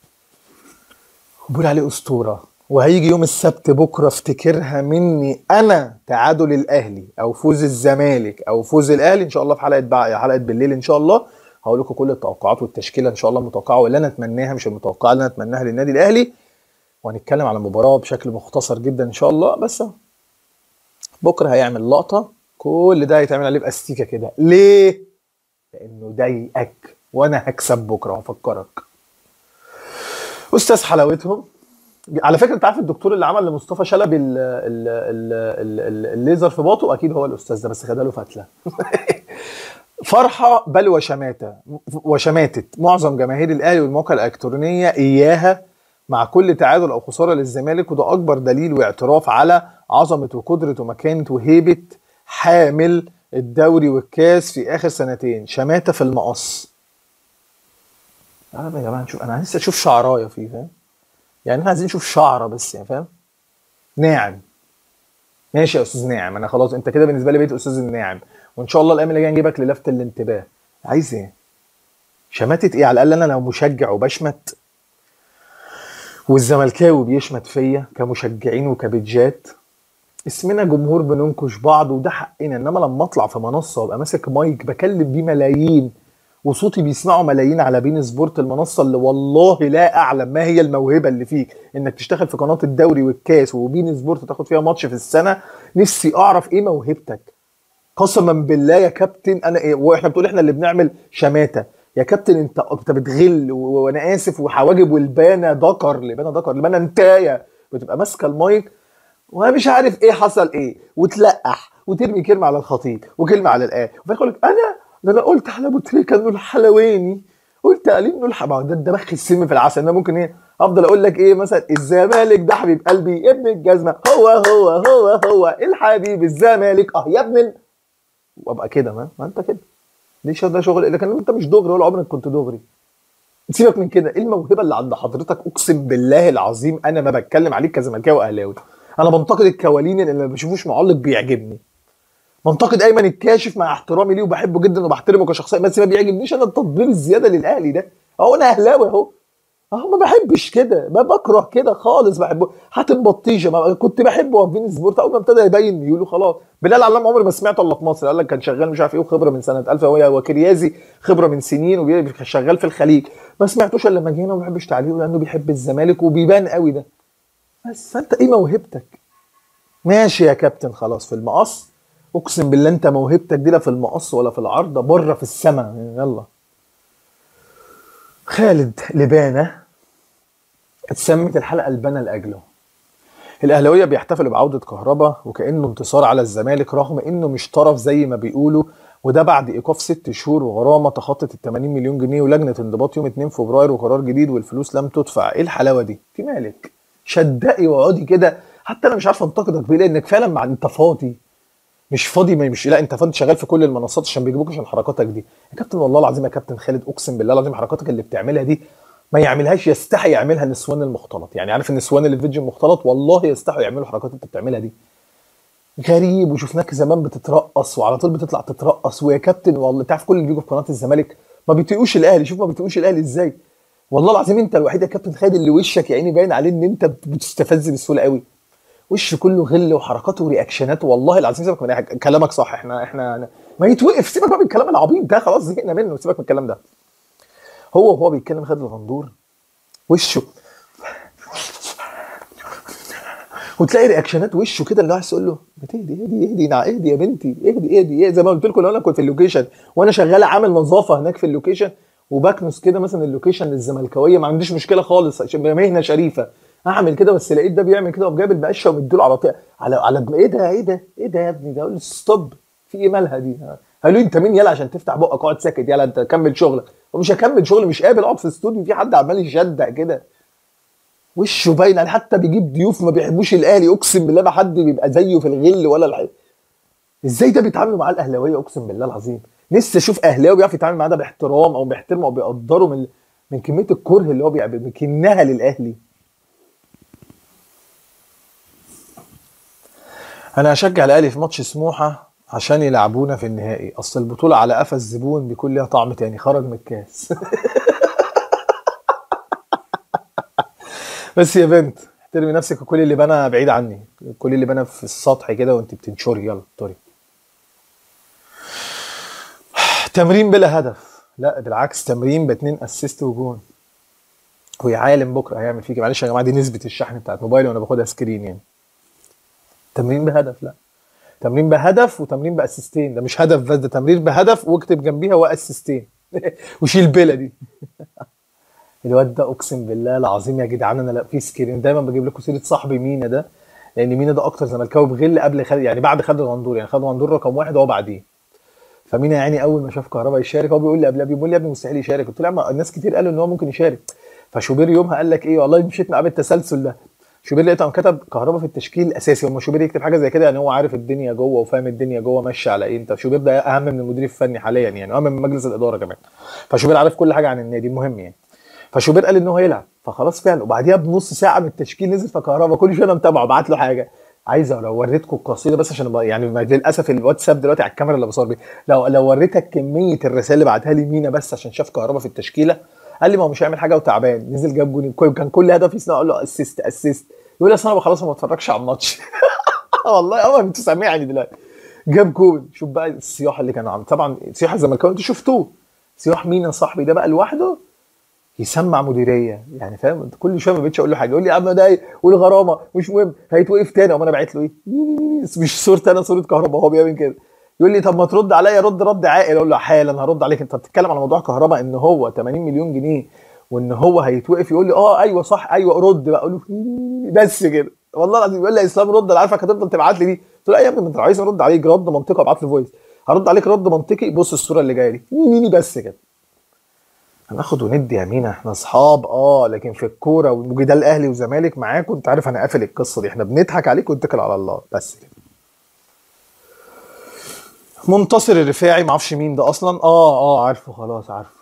بقول عليه اسطوره وهيجي يوم السبت بكره افتكرها مني انا تعادل الاهلي او فوز الزمالك او فوز الاهلي ان شاء الله في حلقه بقى حلقه بالليل ان شاء الله هقول لكم كل التوقعات والتشكيله ان شاء الله المتوقعه واللي انا اتمناها مش المتوقعه اللي انا اتمناها للنادي الاهلي وهنتكلم على المباراه بشكل مختصر جدا ان شاء الله بس بكره هيعمل لقطه كل ده هيتعمل عليه باستيكه كده ليه؟ لانه ضايقك وانا هكسب بكره هفكرك استاذ حلاوتهم على فكره انت عارف الدكتور اللي عمل لمصطفى شلبي ال ال ال ال الليزر في باطه اكيد هو الاستاذ ده بس خدها له فتله فرحه بل وشماته وشماتت معظم جماهير الاهلي والمواقع الالكترونيه اياها مع كل تعادل او خساره للزمالك وده اكبر دليل واعتراف على عظمه وقدره ومكانه وهيبه حامل الدوري والكاس في اخر سنتين شماته في المقص يا جماعه نشوف انا لسه اشوف شعرايه فيه فاهم يعني احنا عايزين نشوف شعره بس يعني فاهم ناعم ماشي يا استاذ ناعم انا خلاص انت كده بالنسبه لي بقيت استاذ الناعم وان شاء الله الايام اللي جايه نجيبك للفت الانتباه عايز ايه شماتة ايه على الاقل انا لو مشجع وبشمت والزملكاوي بيشمت فيا كمشجعين وكبيجات اسمنا جمهور بننكش بعض وده حقنا انما لما اطلع في منصه وابقى ماسك مايك بكلم بيه ملايين وصوتي بيسمعه ملايين على بين سبورت المنصه اللي والله لا اعلم ما هي الموهبه اللي فيك انك تشتغل في قناه الدوري والكاس وبين سبورت تاخد فيها ماتش في السنه نفسي اعرف ايه موهبتك قسما بالله يا كابتن انا ايه واحنا بتقول احنا اللي بنعمل شماته يا كابتن انت انت بتغل وانا اسف وحواجب والبانه دكر لبانه دكر لبانه انتايه بتبقى ماسكه المايك وانا مش عارف ايه حصل ايه وتلقح وترمي كلمه على الخطيب وكلمه على الآن وفي يقول لك انا ده انا قلت على ابو تريكه انه الحلواني قلت عليه انه الح... ده ده بخ السم في العسل انا ممكن ايه افضل اقول لك ايه مثلا الزمالك ده حبيب قلبي ابن الجزمه هو هو هو هو الحبيب الزمالك اه يا ابن ال... وابقى كده ما, ما انت كده ليش ده شغل لكن انت مش دغري ولا عمرك كنت دغري سيبك من كده ايه الموهبه اللي عند حضرتك اقسم بالله العظيم انا ما بتكلم عليك كزملكاوي واهلاوي انا بنتقد الكوالين اللي ما بشوفوش معلق بيعجبني بنتقد ايمن الكاشف مع احترامي ليه وبحبه جدا وبحترمه كشخصيه بس ما بيعجبنيش انا التطبيل الزياده للاهلي ده اهو انا اهلاوي اهو اهو ما بحبش كده ما بكره كده خالص بحبه حاتم بطيشه ما كنت بحبه في فين سبورت اول ما ابتدى يبين ميوله خلاص بلال علام عمري ما سمعته الا في مصر قال لك كان شغال مش عارف ايه وخبره من سنه 1000 هو وكريازي خبره من سنين وشغال في الخليج ما سمعتوش الا لما جينا وما بحبش تعليقه لانه بيحب الزمالك وبيبان قوي ده بس فانت ايه موهبتك ماشي يا كابتن خلاص في المقص اقسم بالله انت موهبتك دي لا في المقص ولا في العرض بره في السماء يلا خالد لبانه اتسمت الحلقه البنا لاجله الاهلاويه بيحتفلوا بعوده كهربا وكانه انتصار على الزمالك رغم انه مش طرف زي ما بيقولوا وده بعد ايقاف ست شهور وغرامه تخطت ال 80 مليون جنيه ولجنه انضباط يوم 2 فبراير وقرار جديد والفلوس لم تدفع ايه الحلاوه دي في مالك شدقي واقعدي كده حتى انا مش عارف انتقدك بيه لانك فعلا مع انت فاضي مش فاضي ما مش لا انت فاضي شغال في كل المنصات عشان بيجيبوك عشان حركاتك دي يا كابتن والله العظيم يا كابتن خالد اقسم بالله العظيم حركاتك اللي بتعملها دي ما يعملهاش يستحي يعملها النسوان المختلط يعني عارف النسوان اللي في فيديو مختلط والله يستحوا يعملوا الحركات اللي انت بتعملها دي غريب وشفناك زمان بتترقص وعلى طول بتطلع تترقص ويا كابتن والله تعرف كل اللي بيجوا في قناه الزمالك ما بيطيقوش الاهلي شوف ما بيطيقوش الاهلي ازاي والله العظيم انت الوحيد يا كابتن خالد اللي وشك يا عيني باين عليه ان انت بتستفز بسهوله قوي وش كله غل وحركات ورياكشنات والله العظيم سيبك من كلامك صح احنا احنا ما يتوقف سيبك بقى من الكلام العبيط ده خلاص زهقنا منه سيبك من الكلام ده هو وهو بيتكلم خالد الغندور وشه وتلاقي رياكشنات وشه كده اللي عايز تقول له ما تهدي اهدي اهدي اهدي يا بنتي اهدي اهدي اهدي زي ما قلت لكم لو انا كنت في اللوكيشن وانا شغال عامل نظافه هناك في اللوكيشن وبكنس كده مثلا اللوكيشن للزملكاويه ما عنديش مشكله خالص عشان مهنه شريفه اعمل كده بس لقيت ده بيعمل كده وجايب البقشه ومديله على طيق على على ايه ده ايه ده ايه ده يا ابني ده اقول له ستوب في ايه مالها دي قالوا لي انت مين يلا عشان تفتح بقك اقعد ساكت يلا انت كمل شغلك ومش هكمل شغل مش قابل اقعد في الاستوديو في حد عمال يشدق كده وشه باين يعني حتى بيجيب ضيوف ما بيحبوش الاهلي اقسم بالله ما حد بيبقى زيه في الغل ولا الحاجة. ازاي ده بيتعاملوا معاه الاهلاويه اقسم بالله العظيم نفسي اشوف اهلاوي بيعرف يتعامل معاه ده باحترام او بيحترمه او بيقدره من من كميه الكره اللي هو بيكنها للاهلي انا هشجع الاهلي في ماتش سموحه عشان يلعبونا في النهائي اصل البطوله على قفا الزبون بيكون ليها طعم تاني خرج من الكاس بس يا بنت احترمي نفسك وكل اللي بنا بعيد عني كل اللي بنا في السطح كده وانت بتنشري يلا طري تمرين بلا هدف لا بالعكس تمرين باتنين اسيست وجون ويا عالم بكره هيعمل فيك معلش يا جماعه دي نسبه الشحن بتاعت موبايلي وانا باخدها سكرين يعني تمرين بهدف لا تمرين بهدف وتمرين باسيستين ده مش هدف بس ده تمرين بهدف واكتب جنبيها واسيستين وشيل بلا دي الواد ده اقسم بالله العظيم يا جدعان انا لا في سكرين دايما بجيب لكم سيره صاحبي مينا ده لان مينا ده اكتر زملكاوي بغل قبل خالد يعني بعد خالد غندور يعني خالد غندور رقم واحد وهو بعديه فمينا يعني اول ما شاف كهربا يشارك هو بيقول لي قبلها بيقول لي يا ابني مستحيل يشارك قلت له يا عم الناس كتير قالوا ان هو ممكن يشارك فشوبير يومها قال لك ايه والله مشيت معاه بالتسلسل ده شوبير لقيته قام كتب كهربا في التشكيل الاساسي هو شوبير يكتب حاجه زي كده يعني هو عارف الدنيا جوه وفاهم الدنيا جوه ماشيه على ايه انت شوبير ده اهم من المدير الفني حاليا يعني اهم من مجلس الاداره كمان فشوبير عارف كل حاجه عن النادي المهم يعني فشوبير قال ان هو هيلعب فخلاص فعلا وبعديها بنص ساعه من التشكيل نزل فكهربا كل شويه انا متابعه بعت له حاجه عايز لو وريتكم القصيده بس عشان أبقى- يعني للاسف الواتساب دلوقتي على الكاميرا اللي بصور بيها لو لو وريتك كميه الرسائل اللي بعتها لي مينا بس عشان شاف كهربا في التشكيله قال لي ما هو مش هيعمل حاجه وتعبان نزل جاب جون كل- كان كل هدف يسمع اقول له اسيست اسيست يقول لي اصل انا خلاص ما بتفرجش على الماتش والله اه انت سامعني دلوقتي جاب جول شوف بقى الصياح اللي كانوا عامل طبعا صياح الزملكاوي انتوا شفتوه صياح مينا صاحبي ده بقى لوحده يسمع مديريه يعني فاهم كل شويه ما بقتش اقول له حاجه يقول لي يا عم ده ايه والغرامه مش مهم هيتوقف تاني اقوم انا باعت له ايه مش صورتي انا صوره كهرباء هو بيعمل كده يقول لي طب ما ترد عليا رد رد عاقل اقول له حالا هرد عليك انت بتتكلم على موضوع كهرباء ان هو 80 مليون جنيه وان هو هيتوقف يقول لي اه ايوه صح ايوه رد بقى اقول له بس كده والله العظيم يقول لي يا اسلام رد انا عارفك هتفضل تبعت لي دي قلت له يا ابني ما انت عايز ارد عليك رد منطقي ابعت لي فويس هرد عليك رد منطقي بص الصوره اللي جايه دي ميني بس كده هناخد وندي يا مينا احنا اصحاب اه لكن في الكوره وجدال الاهلي وزمالك معاك وانت عارف انا قافل القصه دي احنا بنضحك عليك ونتكل على الله بس كده منتصر الرفاعي معرفش مين ده اصلا اه اه عارفه خلاص عارفه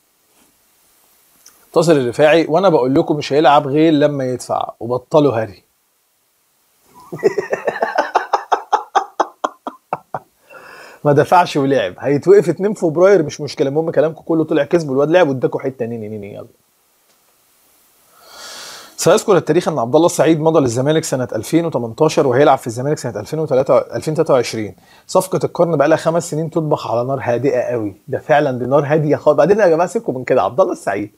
منتصر الرفاعي وانا بقول لكم مش هيلعب غير لما يدفع وبطلوا هري ما دفعش ولعب هيتوقف 2 فبراير مش مشكله المهم كلامكم كله طلع كسب والواد لعب واداكوا حته نيني نيني يلا سيذكر التاريخ ان عبد الله السعيد مضى للزمالك سنه 2018 وهيلعب في الزمالك سنه 2003 2023 صفقه القرن بقى لها خمس سنين تطبخ على نار هادئه قوي ده فعلا دي نار هاديه خالص بعدين يا جماعه سيبكم من كده عبد الله السعيد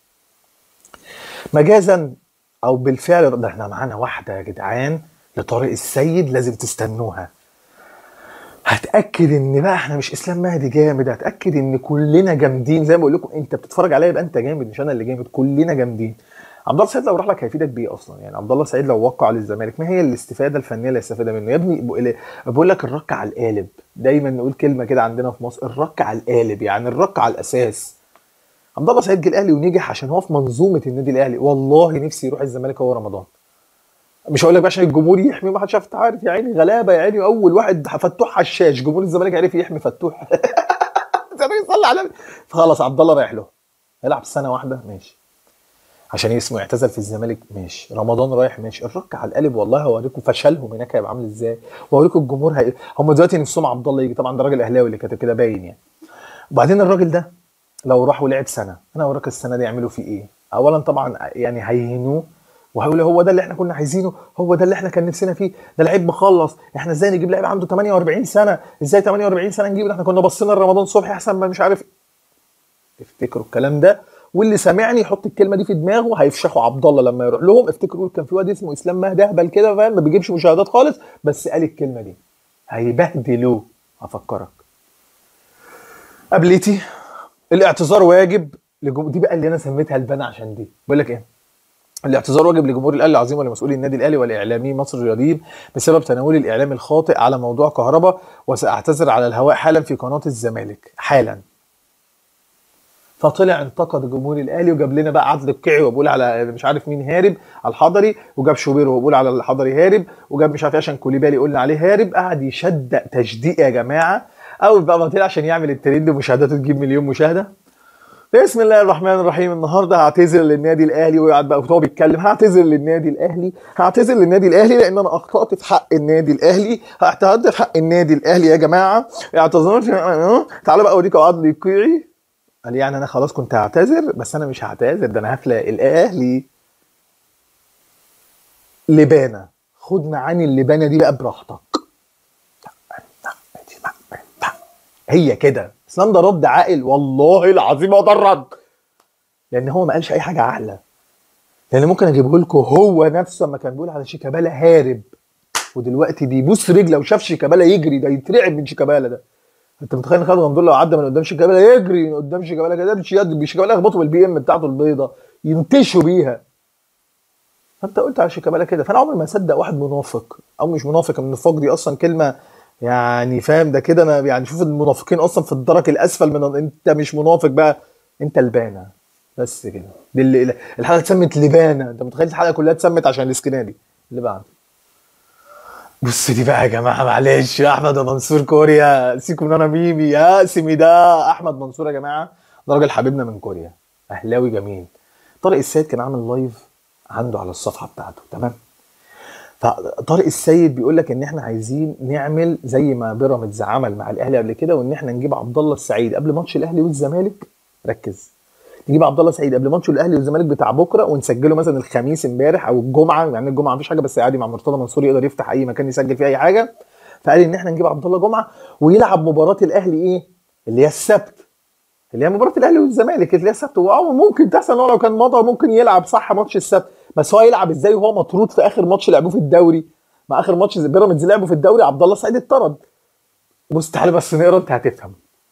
مجازا او بالفعل ده احنا معانا واحده يا جدعان لطارق السيد لازم تستنوها هتاكد ان بقى احنا مش اسلام مهدي جامد هتاكد ان كلنا جامدين زي ما بقول لكم انت بتتفرج عليا يبقى انت جامد مش انا اللي جامد كلنا جامدين عبد الله السعيد لو راح لك هيفيدك بيه اصلا يعني عبد الله السعيد لو وقع للزمالك ما هي الاستفاده الفنيه اللي هيستفادها منه يا ابني بقول- بقول لك الرك على القالب دايما نقول كلمه كده عندنا في مصر الرك على القالب يعني الرك على الاساس عبد الله سعيد جه الاهلي ونجح عشان هو في منظومه النادي الاهلي والله نفسي يروح الزمالك هو رمضان مش هقول لك بقى عشان الجمهور يحمي ما حدش عارف عارف يا عيني غلابه يا عيني اول واحد فتوح حشاش جمهور الزمالك عرف يحمي فتوح صلي على النبي. فخلاص عبد الله رايح له هيلعب سنه واحده ماشي عشان اسمه يعتزل في الزمالك ماشي رمضان رايح ماشي الرك على القالب والله هوريكم فشلهم هناك هيبقى عامل ازاي وهوريكم الجمهور هي... هم دلوقتي نفسهم عبد الله يجي طبعا ده راجل اهلاوي اللي كاتب كده باين يعني وبعدين الراجل ده لو راح ولعب سنه انا اوريك السنه دي يعملوا فيه ايه اولا طبعا يعني هيهنوه وهيقول هو ده اللي احنا كنا عايزينه هو ده اللي احنا كان نفسنا فيه ده لعيب مخلص احنا ازاي نجيب لعيب عنده 48 سنه ازاي 48 سنه نجيب احنا كنا بصينا لرمضان صبحي احسن ما مش عارف افتكروا الكلام ده واللي سامعني يحط الكلمه دي في دماغه هيفشخوا عبد الله لما يروح لهم افتكروا كان في واد اسمه اسلام مهدي اهبل كده فاهم ما بيجيبش مشاهدات خالص بس قال الكلمه دي هيبهدلوه هفكرك قبلتي الاعتذار واجب لجم... دي بقى اللي انا سميتها البنا عشان دي بقول لك ايه الاعتذار واجب لجمهور الاهلي العظيم ولمسؤولي النادي الاهلي والاعلامي مصر الرياضيين بسبب تناول الاعلام الخاطئ على موضوع كهرباء وساعتذر على الهواء حالا في قناه الزمالك حالا فطلع انتقد جمهور الاهلي وجاب لنا بقى عدل القيعي وبقول على مش عارف مين هارب على الحضري وجاب شوبير وبقول على الحضري هارب وجاب مش عارف إيه عشان كوليبالي قلنا عليه هارب قعد يشدق تشديق يا جماعه اول بقى ما طلع عشان يعمل الترند ومشاهداته تجيب مليون مشاهده بسم الله الرحمن الرحيم النهارده هعتذر للنادي الاهلي ويقعد بقى وهو بيتكلم هعتذر للنادي الاهلي هعتذر للنادي الاهلي لان انا اخطات في حق النادي الاهلي هعتذر في حق النادي الاهلي يا جماعه اعتذرت تعالى بقى اوريك عضل القيعي قال لي يعني انا خلاص كنت هعتذر بس انا مش هعتذر ده انا هخلق الاهلي لبانه خد معاني اللبانه دي بقى براحتك هي كده اسلام ده رد عاقل والله العظيم هو ده الرد لان هو ما قالش اي حاجه اعلى لان ممكن اجيبه لكم هو نفسه لما كان بيقول على شيكابالا هارب ودلوقتي بيبوس رجله وشاف شيكابالا يجري ده يترعب من شيكابالا ده انت متخيل ان خالد غندور لو عدى من قدام شيكابالا يجري من قدام شيكابالا كده مش يد شيكابالا يخبطه بالبي ام بتاعته البيضه ينتشوا بيها فانت قلت على شيكابالا كده فانا عمري ما اصدق واحد منافق او مش منافق النفاق دي اصلا كلمه يعني فاهم ده كده انا يعني شوف المنافقين اصلا في الدرك الاسفل من انت مش منافق بقى انت البانه بس كده دي اللي الحلقه اتسمت لبانه انت متخيل الحلقه كلها اتسمت عشان الاسكنه دي اللي بعد بص دي بقى يا جماعه معلش يا احمد منصور كوريا سيكم انا ميمي يا سيمي ده احمد منصور يا جماعه ده راجل حبيبنا من كوريا اهلاوي جميل طارق السيد كان عامل لايف عنده على الصفحه بتاعته تمام فطارق السيد بيقول لك ان احنا عايزين نعمل زي ما بيراميدز عمل مع الاهلي قبل كده وان احنا نجيب عبد الله السعيد قبل ماتش الاهلي والزمالك ركز نجيب عبد الله السعيد قبل ماتش الاهلي والزمالك بتاع بكره ونسجله مثلا الخميس امبارح او الجمعه يعني الجمعه مفيش حاجه بس عادي مع مرتضى منصور يقدر يفتح اي مكان يسجل فيه اي حاجه فقال ان احنا نجيب عبد الله جمعه ويلعب مباراه الاهلي ايه اللي هي السبت اللي هي مباراه الاهلي والزمالك اللي هي السبت وممكن تحصل ان هو لو كان مضى ممكن يلعب صح ماتش السبت بس هو يلعب ازاي وهو مطرود في اخر ماتش لعبوه في الدوري مع اخر ماتش بيراميدز لعبه في الدوري عبد الله السعيد اتطرد بص تعالى بس نقرا انت هتفهم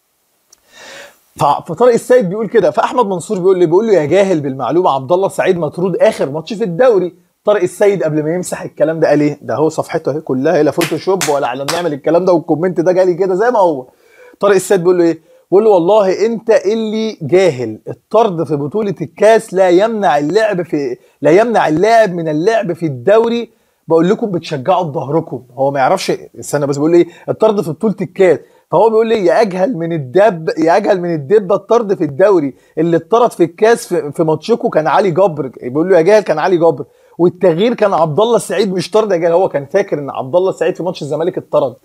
فطارق السيد بيقول كده فاحمد منصور بيقول لي بيقول له يا جاهل بالمعلومه عبد الله السعيد مطرود اخر ماتش في الدوري طارق السيد قبل ما يمسح الكلام ده قال ايه ده هو صفحته اهي كلها لا فوتوشوب ولا على نعمل الكلام ده والكومنت ده جالي كده زي ما هو طارق السيد بيقول له ايه بيقول له والله انت اللي جاهل الطرد في بطوله الكاس لا يمنع اللعب في لا يمنع اللاعب من اللعب في الدوري بقول لكم بتشجعوا بظهركم هو ما يعرفش استنى بس بيقول ايه الطرد في بطوله الكاس فهو بيقول لي يا اجهل من الدب يا اجهل من الدبه الطرد في الدوري اللي اتطرد في الكاس في, في ماتشكو كان علي جبر بيقول له يا جاهل كان علي جبر والتغيير كان عبد الله السعيد مش طرد يا جاهل هو كان فاكر ان عبد الله السعيد في ماتش الزمالك اتطرد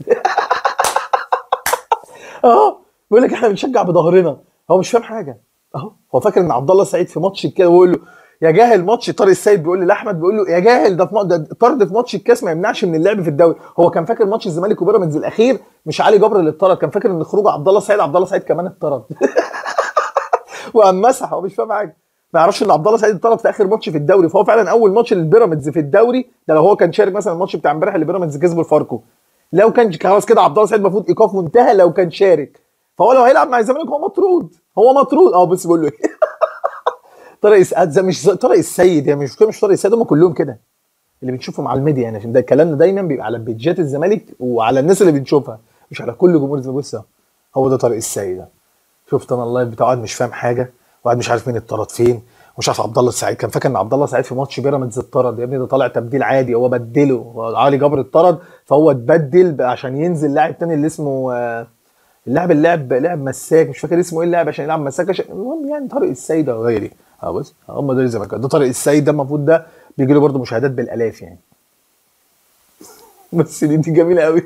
اه بيقول لك احنا بنشجع بظهرنا هو مش فاهم حاجه اهو هو فاكر ان عبد الله السعيد في ماتش كده بيقول له يا جاهل ماتش طارق السيد بيقول لي لاحمد بيقول له يا جاهل ده في ده طرد في ماتش الكاس ما يمنعش من اللعب في الدوري هو كان فاكر ماتش الزمالك وبيراميدز الاخير مش علي جبر اللي اتطرد كان فاكر ان خروج عبد الله السعيد عبد الله السعيد كمان اتطرد وقام مسح هو مش فاهم حاجه ما يعرفش ان عبد الله السعيد اتطرد في اخر ماتش في الدوري فهو فعلا اول ماتش للبيراميدز في الدوري ده لو هو كان شارك مثلا الماتش بتاع امبارح اللي بيراميدز كسبه الفاركو لو كان خلاص كده عبد الله السعيد المفروض ايقاف منتهى لو كان شارك فهو لو هيلعب مع الزمالك هو مطرود هو مطرود اه بص بقول له طارق السعيد مش طارق السيد يعني مش مش طارق السيد هم كلهم كده اللي بنشوفهم على الميديا يعني عشان ده الكلام ده دايما بيبقى على بيجات الزمالك وعلى الناس اللي بنشوفها مش على كل جمهور الزمالك بص هو ده طارق السيد شفت انا اللايف بتاعه قاعد مش فاهم حاجه وقاعد مش عارف مين اتطرد فين ومش عارف عبد الله السعيد كان فاكر ان عبد الله السعيد في ماتش بيراميدز اتطرد يا ابني ده طالع تبديل عادي هو بدله علي جبر اتطرد فهو اتبدل عشان ينزل لاعب تاني اللي اسمه اللاعب اللعب لعب مساك مش فاكر اسمه ايه اللاعب عشان يلعب مساك عشان المهم يعني طارق السيد او غيري اه بص هم دول الزمالك ده طارق السيد ده المفروض ده بيجي له برضه مشاهدات بالالاف يعني بس دي, دي جميله قوي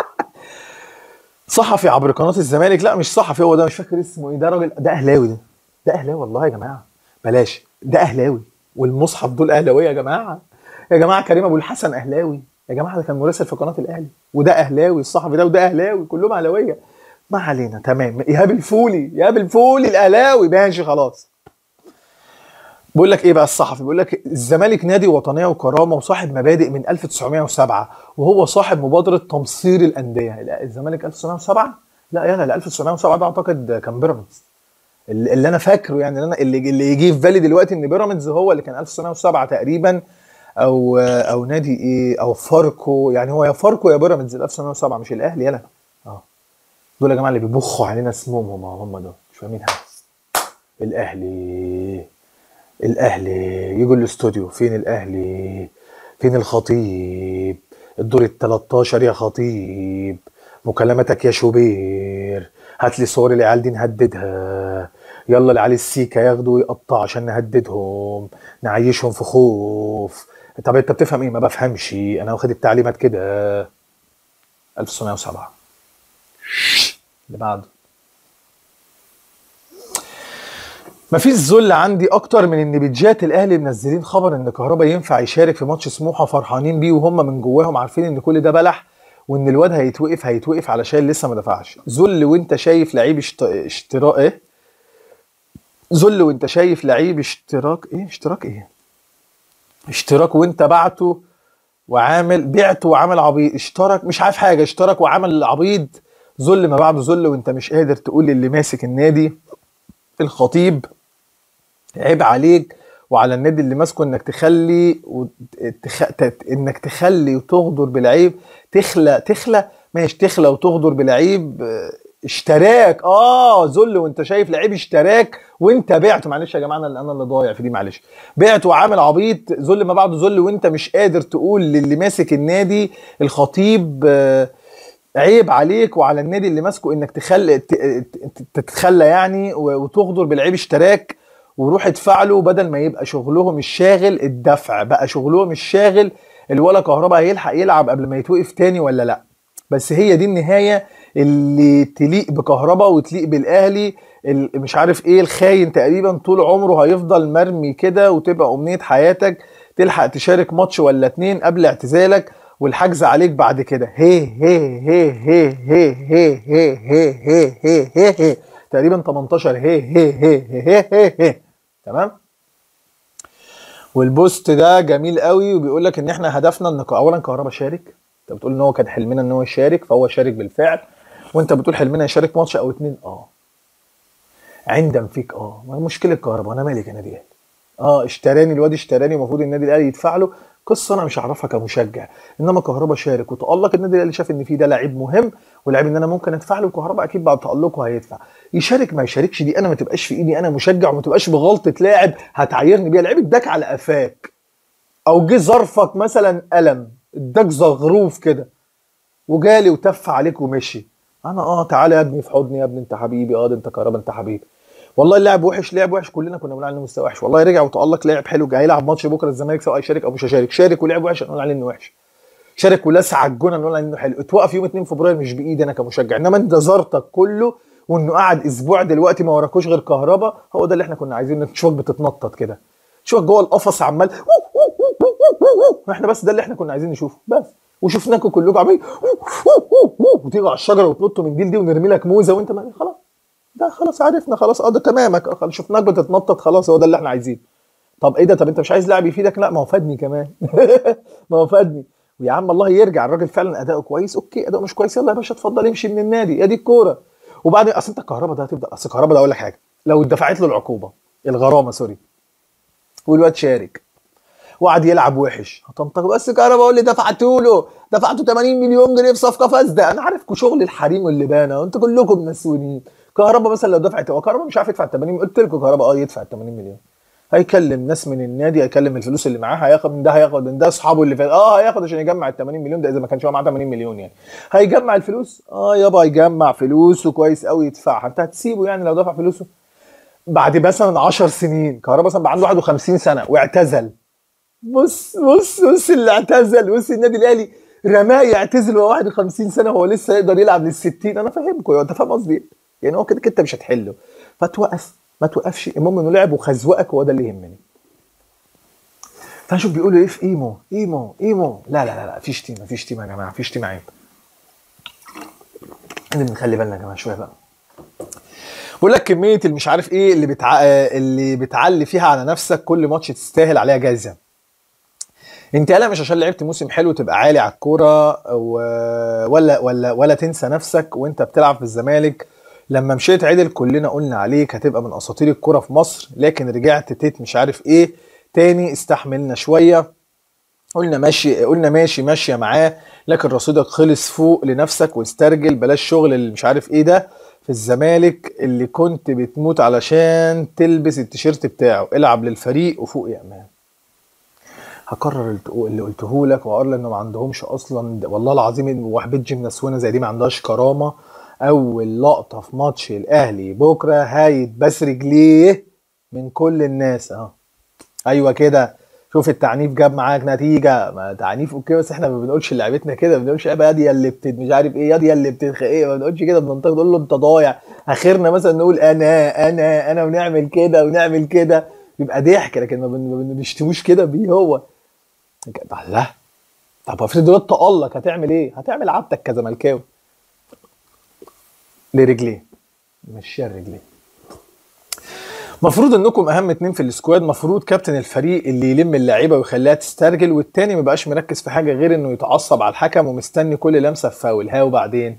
صحفي عبر قناه الزمالك لا مش صحفي هو ده مش فاكر اسمه ايه ده راجل ده اهلاوي ده ده اهلاوي والله يا جماعه بلاش ده اهلاوي والمصحف دول اهلاويه يا جماعه يا جماعه كريم ابو الحسن اهلاوي يا جماعه ده كان مراسل في قناه الاهلي وده اهلاوي الصحفي ده وده اهلاوي كلهم اهلاويه ما علينا تمام ايهاب الفولي ايهاب الفولي الاهلاوي ماشي خلاص بيقول لك ايه بقى الصحفي بيقول لك الزمالك نادي وطنيه وكرامه وصاحب مبادئ من 1907 وهو صاحب مبادره تمصير الانديه الزمالك 1907 لا يلا لا 1907 ده اعتقد كان بيراميدز اللي انا فاكره يعني اللي انا اللي, اللي يجي في بالي دلوقتي ان بيراميدز هو اللي كان 1907 تقريبا او او نادي ايه او فاركو يعني هو يا فاركو يا بيراميدز 1907 مش الاهلي يلا اه دول يا جماعه اللي بيبخوا علينا اسمهم هم هم دول مش فاهمين حاجه الاهلي الاهلي يجوا الاستوديو فين الاهلي فين الخطيب الدور ال 13 يا خطيب مكالمتك يا شوبير هات لي صور العيال دي نهددها يلا العيال السيكا ياخدوا ويقطعوا عشان نهددهم نعيشهم في خوف طب انت بتفهم ايه ما بفهمش انا واخد التعليمات كده 1907 اللي بعده مفيش ذل عندي اكتر من ان بيتجات الاهلي منزلين خبر ان كهربا ينفع يشارك في ماتش سموحه فرحانين بيه وهم من جواهم عارفين ان كل ده بلح وان الواد هيتوقف هيتوقف علشان لسه ما دفعش ذل وانت شايف لعيب اشت... اشتراك ايه ذل وانت شايف لعيب اشتراك ايه اشتراك ايه اشتراك وانت بعته وعامل بعته وعامل عبيط اشترك مش عارف حاجه اشترك وعمل عبيط ذل ما بعده ذل وانت مش قادر تقول للي ماسك النادي الخطيب عيب عليك وعلى النادي اللي ماسكه انك تخلي وتخ... انك تخلي وتغدر بلعيب تخلى تخلى ماشي تخلى وتغدر بلعيب اشتراك اه ذل وانت شايف لعيب اشتراك وانت بعته معلش يا جماعه انا اللي انا اللي ضايع في دي معلش بعته وعامل عبيط ذل ما بعده ذل وانت مش قادر تقول للي ماسك النادي الخطيب آه عيب عليك وعلى النادي اللي ماسكه انك تخلي تتخلى يعني وتغدر بلعيب اشتراك وروح ادفع له بدل ما يبقى شغلهم الشاغل الدفع بقى شغلهم الشاغل الولا كهربا هيلحق يلعب قبل ما يتوقف تاني ولا لا بس هي دي النهايه اللي تليق بكهربا وتليق بالاهلي مش عارف ايه الخاين تقريبا طول عمره هيفضل مرمي كده وتبقى امنيه حياتك تلحق تشارك ماتش ولا اتنين قبل اعتزالك والحجز عليك بعد كده هي هي هي هي هي هي هي هي هي هي هي هي تقريبا 18 هي هي هي هي هي هي تمام والبوست ده جميل قوي وبيقول لك ان احنا هدفنا ان اولا كهربا شارك انت بتقول ان هو كان حلمنا ان هو يشارك فهو شارك بالفعل وانت بتقول حلمنا يشارك ماتش او اتنين اه عندم فيك اه ما مشكله كهربا انا مالي كنادي الاهلي اه اشتراني الواد اشتراني المفروض النادي الاهلي يدفع له قصه انا مش هعرفها كمشجع انما كهربا شارك وتالق النادي الاهلي شاف ان في ده لعيب مهم ولاعيب ان انا ممكن ادفع له وكهربا اكيد بعد تالقه هيدفع يشارك ما يشاركش دي انا ما تبقاش في ايدي انا مشجع وما تبقاش بغلطه لاعب هتعايرني بيها لعيب اداك على قفاك او جه ظرفك مثلا قلم اداك زغروف كده وجالي وتف عليك ومشي انا اه تعالى يا ابني في حضني يا ابني انت حبيبي اه ده انت كهربا انت حبيبي والله اللاعب وحش لعب وحش كلنا كنا بنقول عليه انه مستوى وحش والله رجع وتالق لعب حلو جاي يلعب ماتش بكره الزمالك سواء يشارك او مش هيشارك شارك ولعب وحش نقول عليه انه وحش شارك ولسع على الجونه نقول عليه انه حلو اتوقف يوم 2 فبراير مش بايدي انا كمشجع انما انت زرتك كله وانه قعد اسبوع دلوقتي ما وراكوش غير كهربا هو ده اللي احنا كنا عايزين نشوفك بتتنطط كده شوفك جوه القفص عمال احنا بس ده اللي احنا كنا عايزين نشوفه بس وشفناكم كلكم عمالين وتيجوا على الشجره وتنطوا من دي لدي ونرمي لك موزه وانت ما خلاص ده خلاص عرفنا خلاص اه ده تمامك اه شفناك بتتنطط خلاص هو ده اللي احنا عايزينه طب ايه ده طب انت مش عايز لاعب يفيدك لا ما هو فادني كمان ما هو فادني ويا عم الله يرجع الراجل فعلا اداؤه كويس اوكي اداؤه مش كويس يلا يا باشا اتفضل امشي من النادي يا دي الكوره وبعدين اصل انت الكهرباء ده هتبدا اصل الكهرباء ده اقول لك حاجه لو اتدفعت له العقوبه الغرامه سوري والواد شارك وقعد يلعب وحش هتنطق بس كهرباء اقول لي دفعته له دفعته 80 مليون جنيه في صفقه فاسده انا عارفكم شغل الحريم واللي بانا وانتوا كلكم مسؤولين كهرباء مثلا لو دفعت هو كهرباء مش عارف يدفع 80 قلت لكم كهرباء اه يدفع 80 مليون هيكلم ناس من النادي هيكلم الفلوس اللي معاه هياخد من ده هياخد من ده اصحابه اللي فات اه هياخد عشان يجمع ال 80 مليون ده اذا ما كانش هو معاه 80 مليون يعني هيجمع الفلوس اه يابا يجمع فلوسه كويس قوي يدفعها انت هتسيبه يعني لو دفع فلوسه بعد مثلا 10 سنين كهرباء مثلا بقى عنده 51 سنه واعتزل بص بص بص اللي اعتزل بص النادي الاهلي رماه يعتزل وهو 51 سنه وهو لسه يقدر يلعب لل 60 انا فاهمكم انت فاهم قصدي ايه؟ يعني هو كده كده انت مش هتحله فتوقف ما توقفش المهم انه لعب وخزوقك هو ده اللي يهمني فشوف بيقولوا ايه في ايمو ايمو ايمو لا لا لا لا في شتيمه في شتيمه يا جماعه في شتيمه عيب اللي بنخلي بالنا يا جماعه شويه بقى بقول لك كميه اللي مش عارف ايه اللي بتع... اللي بتعلي فيها على نفسك كل ماتش تستاهل عليها جايزه انت يالا مش عشان لعبت موسم حلو تبقى عالي على الكوره و... ولا ولا ولا تنسى نفسك وانت بتلعب في الزمالك لما مشيت عدل كلنا قلنا عليك هتبقى من اساطير الكوره في مصر لكن رجعت تيت مش عارف ايه تاني استحملنا شويه قلنا ماشي قلنا ماشي ماشيه معاه لكن رصيدك خلص فوق لنفسك واسترجل بلاش شغل اللي مش عارف ايه ده في الزمالك اللي كنت بتموت علشان تلبس التيشيرت بتاعه العب للفريق وفوق يا امان هكرر اللي قلته لك واقول لك انه ما عندهمش اصلا والله العظيم واحد جيمناسونه زي دي ما عندهاش كرامه اول لقطه في ماتش الاهلي بكره هيتبس رجليه من كل الناس اه ايوه كده شوف التعنيف جاب معاك نتيجه ما تعنيف اوكي بس احنا ما بنقولش لعيبتنا كده ما بنقولش لعيبه يا اللي بتد مش عارف ايه يا اللي بتدخ ايه ما بنقولش كده بننطق نقول له انت ضايع اخرنا مثلا نقول انا انا انا ونعمل كده ونعمل كده يبقى ضحك لكن ما بن- ما بنشتموش كده بيه هو لا طب افرض دلوقتي تقلق هتعمل ايه؟ هتعمل عادتك كزملكاوي لرجليه مشيها رجليه مفروض انكم اهم اتنين في السكواد مفروض كابتن الفريق اللي يلم اللعيبه ويخليها تسترجل والتاني ما يبقاش مركز في حاجه غير انه يتعصب على الحكم ومستني كل لمسه في فاول ها وبعدين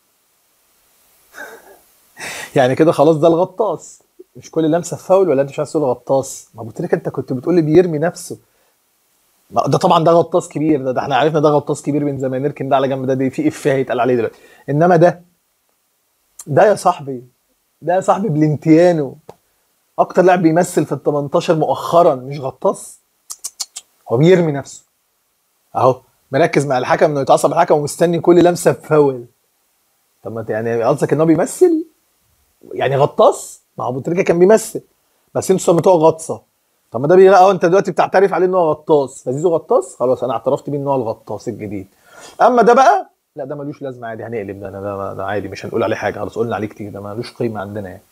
يعني كده خلاص ده الغطاس مش كل لمسه في فاول ولا انت مش عايز تقول غطاس ما قلت لك انت كنت بتقول لي بيرمي نفسه ما ده طبعا ده غطاس كبير ده, ده احنا عرفنا ده غطاس كبير من زمان نركن ده على جنب ده دي في افيه هيتقال عليه دلوقتي انما ده ده يا صاحبي ده يا صاحبي بلنتيانو اكتر لاعب بيمثل في ال 18 مؤخرا مش غطاس هو بيرمي نفسه اهو مركز مع الحكم انه يتعصب الحكم ومستني كل لمسه بفاول طب ما انت يعني قصدك ان هو بيمثل يعني غطاس ما هو ابو تريكه كان بيمثل بس انتوا سميتوها غطسه طب ما ده بي... اه انت دلوقتي بتعترف عليه ان هو غطاس فزيزو غطاس خلاص انا اعترفت بيه ان هو الغطاس الجديد اما ده بقى لا ده ملوش لازمه عادي هنقلب ده, ده, ده عادي مش هنقول عليه حاجه خلاص قلنا عليه كتير ده ملوش قيمه عندنا يعني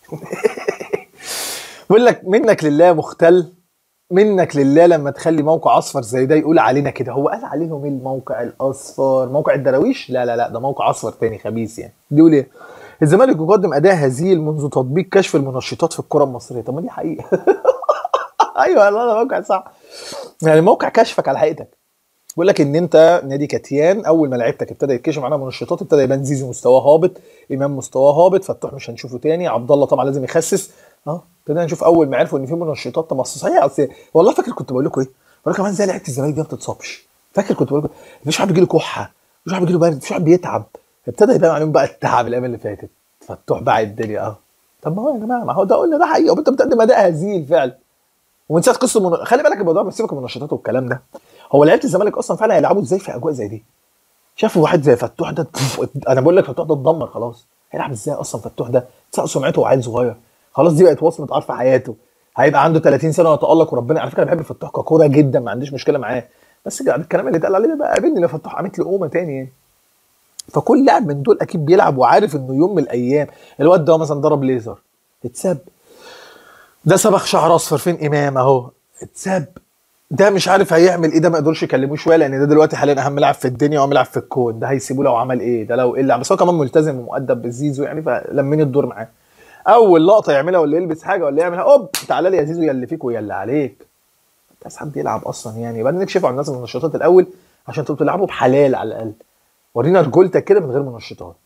بقول لك منك لله مختل منك لله لما تخلي موقع اصفر زي ده يقول علينا كده هو قال عليهم ايه الموقع الاصفر موقع الدراويش لا لا لا ده موقع اصفر تاني خبيث يعني بيقول ايه الزمالك يقدم اداء هزيل منذ تطبيق كشف المنشطات في الكره المصريه طب ما دي حقيقه ايوه والله ده موقع صح يعني موقع كشفك على حقيقتك بيقول لك ان انت نادي كاتيان اول ما لعيبتك ابتدى يتكشف عنها منشطات ابتدى يبان زيزو مستواه هابط امام مستواه هابط فتوح مش هنشوفه تاني عبد الله طبعا لازم يخسس اه ابتدينا نشوف اول ما عرفوا ان في منشطات طب أصل صحيح اصل والله فاكر كنت بقول لكم ايه؟ بقول لكم كمان ازاي لعيبه الزمالك دي ما بتتصابش فاكر كنت بقول لكم مفيش واحد بيجي له كحه مفيش واحد بيجي له برد مفيش واحد بيتعب ابتدى يبان عليهم بقى التعب الايام اللي فاتت فتوح باع الدنيا اه طب ما هو يا جماعه ما هو ده قلنا ده حقيقه وانت بتقدم اداء هزيل فعلا ومن ساعه قصه من... خلي بالك الموضوع بس سيبك من النشاطات والكلام ده هو لعيبه الزمالك اصلا فعلا هيلعبوا ازاي في اجواء زي دي شافوا واحد زي فتوح ده انا بقول لك فتوح ده اتدمر خلاص هيلعب ازاي اصلا فتوح ده ساق سمعته وعيل صغير خلاص دي بقت وصمه عار في حياته هيبقى عنده 30 سنه ويتالق وربنا على فكره انا بحب فتوح ككوره جدا ما عنديش مشكله معاه بس الكلام اللي اتقال عليه ده بقى قابلني لو فتوح عملت لي قومه تاني يعني فكل لاعب من دول اكيد بيلعب وعارف انه يوم من الايام الواد ده مثلا ضرب ليزر اتساب ده صبغ شعر اصفر فين امام اهو اتساب ده مش عارف هيعمل ايه ده ما يقدرش يكلموه شويه لان ده دلوقتي حاليا اهم لاعب في الدنيا واهم لاعب في الكون ده هيسيبوه لو عمل ايه ده لو ايه بس هو كمان ملتزم ومؤدب بالزيزو يعني فلمين الدور معاه اول لقطه يعملها ولا يلبس حاجه ولا يعملها اوب تعالى لي يا زيزو يا اللي فيك ويا اللي عليك انت عايز حد يلعب اصلا يعني يبقى نكشف عن الناس من النشاطات الاول عشان تبقوا تلعبوا بحلال على الاقل ورينا رجولتك كده من غير منشطات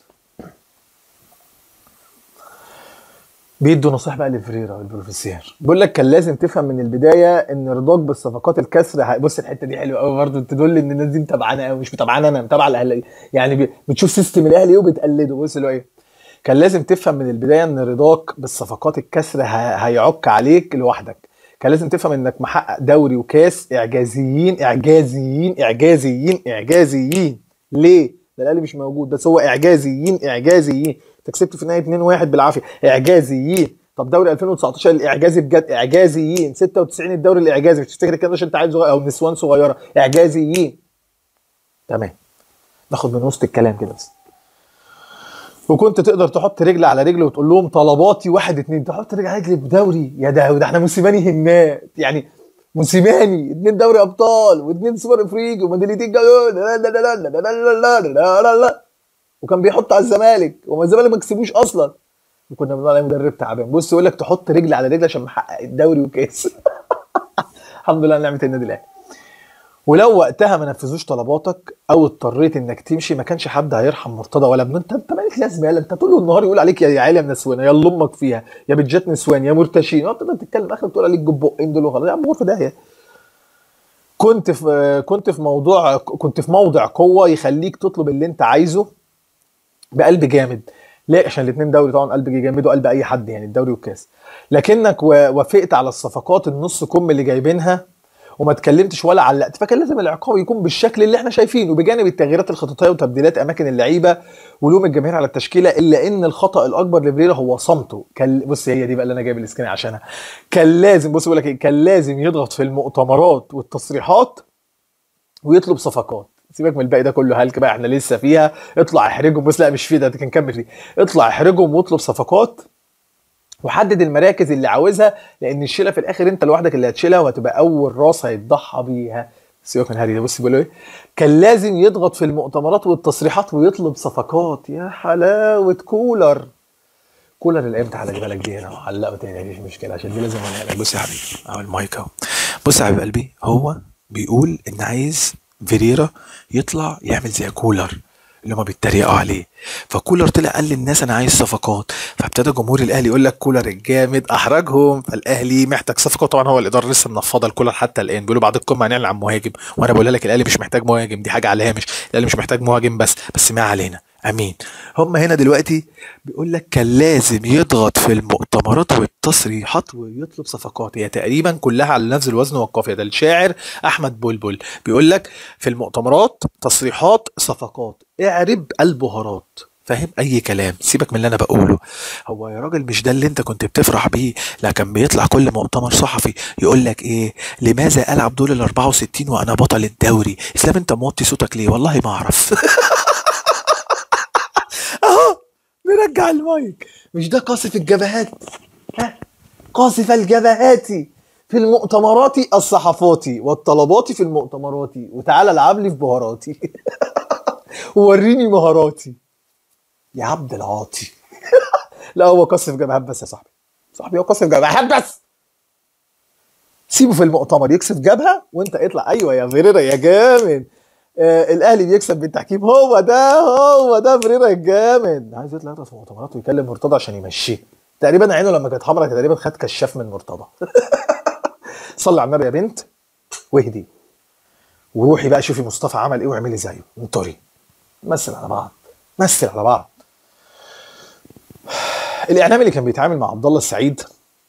بيدوا نصيحه بقى لفريرا البروفيسير بيقول لك كان لازم تفهم من البدايه ان رضاك بالصفقات الكسر بص الحته دي حلوه قوي برضه تدل ان الناس دي متابعانا قوي مش متابعانا انا متابعه الاهلي يعني بتشوف سيستم الاهلي وبتقلده بص اللي هو ايه كان لازم تفهم من البدايه ان رضاك بالصفقات الكسر هيعك عليك لوحدك كان لازم تفهم انك محقق دوري وكاس اعجازيين اعجازيين اعجازيين اعجازيين ليه؟ ده الاهلي مش موجود بس هو اعجازيين اعجازيين انت كسبت في النهايه 2-1 بالعافيه اعجازيين طب دوري 2019 الاعجازي بجد اعجازيين 96 الدوري الاعجازي مش تفتكر الكلام ده عشان انت عيل صغير او نسوان صغيره اعجازيين تمام ناخد من وسط الكلام كده بس وكنت تقدر تحط رجل على رجل وتقول لهم طلباتي واحد اتنين تحط رجل على رجل بدوري يا ده ده احنا موسيماني هنات يعني موسيماني اتنين دوري ابطال واتنين سوبر افريقي وميداليتين لا لا لا لا لا لا لا لا لا وكان بيحط على الزمالك وما الزمالك ما كسبوش اصلا وكنا بنقول عليه مدرب تعبان بص يقول لك تحط رجل على رجل عشان محقق الدوري وكاس الحمد لله نعمه النادي الاهلي ولو وقتها ما نفذوش طلباتك او اضطريت انك تمشي ما كانش حد هيرحم مرتضى ولا ابنه انت انت مالك لازمه يالا انت طول النهار يقول عليك يا عيال يا نسوان يا امك فيها يا بتجات نسوان يا مرتشين وانت تتكلم اخر تقول عليك بقين دول وخلاص يا عم غرفه داهيه كنت في كنت في موضوع كنت في موضع قوه يخليك تطلب اللي انت عايزه بقلب جامد ليه عشان الاثنين دوري طبعا قلب جامد وقلب اي حد يعني الدوري والكاس لكنك وافقت على الصفقات النص كم اللي جايبينها وما اتكلمتش ولا علقت فكان لازم العقاب يكون بالشكل اللي احنا شايفينه بجانب التغييرات الخططيه وتبديلات اماكن اللعيبه ولوم الجماهير على التشكيله الا ان الخطا الاكبر لفريرا هو صمته كان بص هي دي بقى اللي انا جايب الاسكان عشانها كان لازم بص بقول لك ايه كان لازم يضغط في المؤتمرات والتصريحات ويطلب صفقات سيبك من الباقي ده كله هلك بقى احنا لسه فيها اطلع احرجهم بس لا مش في ده كان كمل فيه اطلع احرجهم واطلب صفقات وحدد المراكز اللي عاوزها لان الشيله في الاخر انت لوحدك اللي هتشيلها وهتبقى اول راس هيتضحى بيها سيبك من هاري ده بص بيقولوا ايه كان لازم يضغط في المؤتمرات والتصريحات ويطلب صفقات يا حلاوه كولر كولر الايام تعالى اجيبها لك دي هنا وعلقه تاني مفيش مشكله عشان دي لازم اقولها لك بص يا حبيبي اعمل مايك اهو بص يا حبيب قلبي هو بيقول ان عايز فيريرا يطلع يعمل زي كولر اللي هما بيتريقوا عليه فكولر طلع قال للناس انا عايز صفقات فابتدى جمهور الاهلي يقول لك كولر الجامد احرجهم فالاهلي محتاج صفقه طبعا هو الاداره لسه منفضه الكولر حتى الان بيقولوا بعد القمه هنعلن عن مهاجم وانا بقول لك الاهلي مش محتاج مهاجم دي حاجه على الهامش الاهلي مش محتاج مهاجم بس بس ما علينا امين هم هنا دلوقتي بيقول لك كان لازم يضغط في المؤتمرات والتصريحات ويطلب صفقات هي تقريبا كلها على نفس الوزن والقافيه ده الشاعر احمد بلبل بيقول لك في المؤتمرات تصريحات صفقات اعرب البهارات فاهم اي كلام سيبك من اللي انا بقوله هو يا راجل مش ده اللي انت كنت بتفرح بيه لا كان بيطلع كل مؤتمر صحفي يقول لك ايه لماذا العب دول ال 64 وانا بطل الدوري اسلام انت موطي صوتك ليه والله ما اعرف اهو نرجع المايك مش ده قاصف الجبهات ها قاصف الجبهات في المؤتمرات الصحفات والطلبات في المؤتمرات وتعالى العب لي في بهاراتي ووريني مهاراتي يا عبد العاطي لا هو قاصف جبهات بس يا صاحبي صاحبي هو قاصف جبهات بس سيبه في المؤتمر يكسب جبهه وانت اطلع ايوه يا فيريرا يا جامد آه الاهلي بيكسب بالتحكيم هو ده هو ده فريرا الجامد عايز يطلع يطلع في مؤتمرات ويكلم مرتضى عشان يمشيه تقريبا عينه لما كانت حمرا تقريبا خد كشاف من مرتضى صلي على النبي يا بنت واهدي وروحي بقى شوفي مصطفى عمل ايه واعملي زيه انطري مثل على بعض مثل على بعض الاعلام اللي كان بيتعامل مع عبد الله السعيد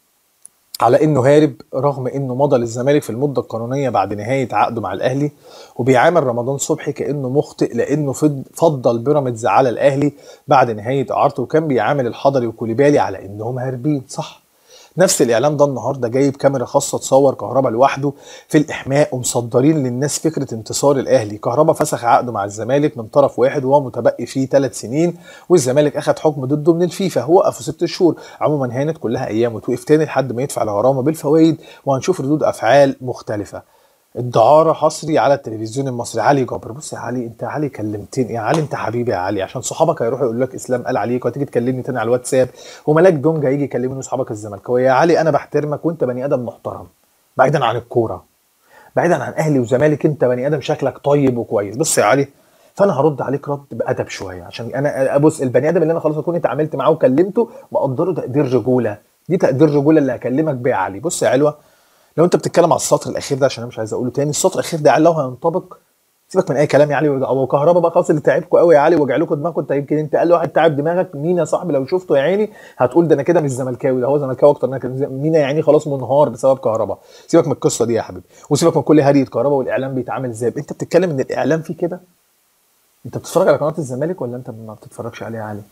على انه هارب رغم انه مضى للزمالك في المده القانونيه بعد نهايه عقده مع الاهلي وبيعامل رمضان صبحي كانه مخطئ لانه فضل بيراميدز على الاهلي بعد نهايه اعارته وكان بيعامل الحضري وكوليبالي على انهم هاربين صح نفس الاعلام ده النهارده جايب كاميرا خاصه تصور كهربا لوحده في الاحماء ومصدرين للناس فكره انتصار الاهلي كهربا فسخ عقده مع الزمالك من طرف واحد وهو متبقي فيه ثلاث سنين والزمالك اخذ حكم ضده من الفيفا هو وقفه ست شهور عموما هانت كلها ايام وتوقف تاني لحد ما يدفع الغرامه بالفوائد وهنشوف ردود افعال مختلفه الدعارة حصري على التلفزيون المصري علي جابر بص يا علي انت يا علي كلمتني يا علي انت حبيبي يا علي عشان صحابك هيروحوا يقولوا لك اسلام قال عليك وهتيجي تكلمني تاني على الواتساب وملاك دونجا هيجي يكلمني اصحابك الزملكاويه يا علي انا بحترمك وانت بني ادم محترم بعيدا عن الكوره بعيدا عن اهلي وزمالك انت بني ادم شكلك طيب وكويس بص يا علي فانا هرد عليك رد بادب شويه عشان انا بص البني ادم اللي انا خلاص اكون اتعاملت معاه وكلمته بقدره تقدير رجوله دي تقدير رجوله اللي هكلمك بيه يا علي بص يا علوه لو انت بتتكلم على السطر الاخير ده عشان انا مش عايز اقوله تاني السطر الاخير ده لو هينطبق سيبك من اي كلام يا علي او كهربا بقى خلاص اللي تعبكم قوي يا علي وجع لكم دماغكم انت يمكن انت قال واحد تعب دماغك مين يا صاحبي لو شفته يا عيني هتقول ده انا كده مش زملكاوي ده هو زملكاوي اكتر منك مين يا عيني خلاص منهار بسبب كهربا سيبك من القصه دي يا حبيبي وسيبك من كل هريه كهربا والاعلام بيتعامل ازاي انت بتتكلم ان الاعلام فيه كده انت بتتفرج على قناه الزمالك ولا انت ما بتتفرجش عليها يا علي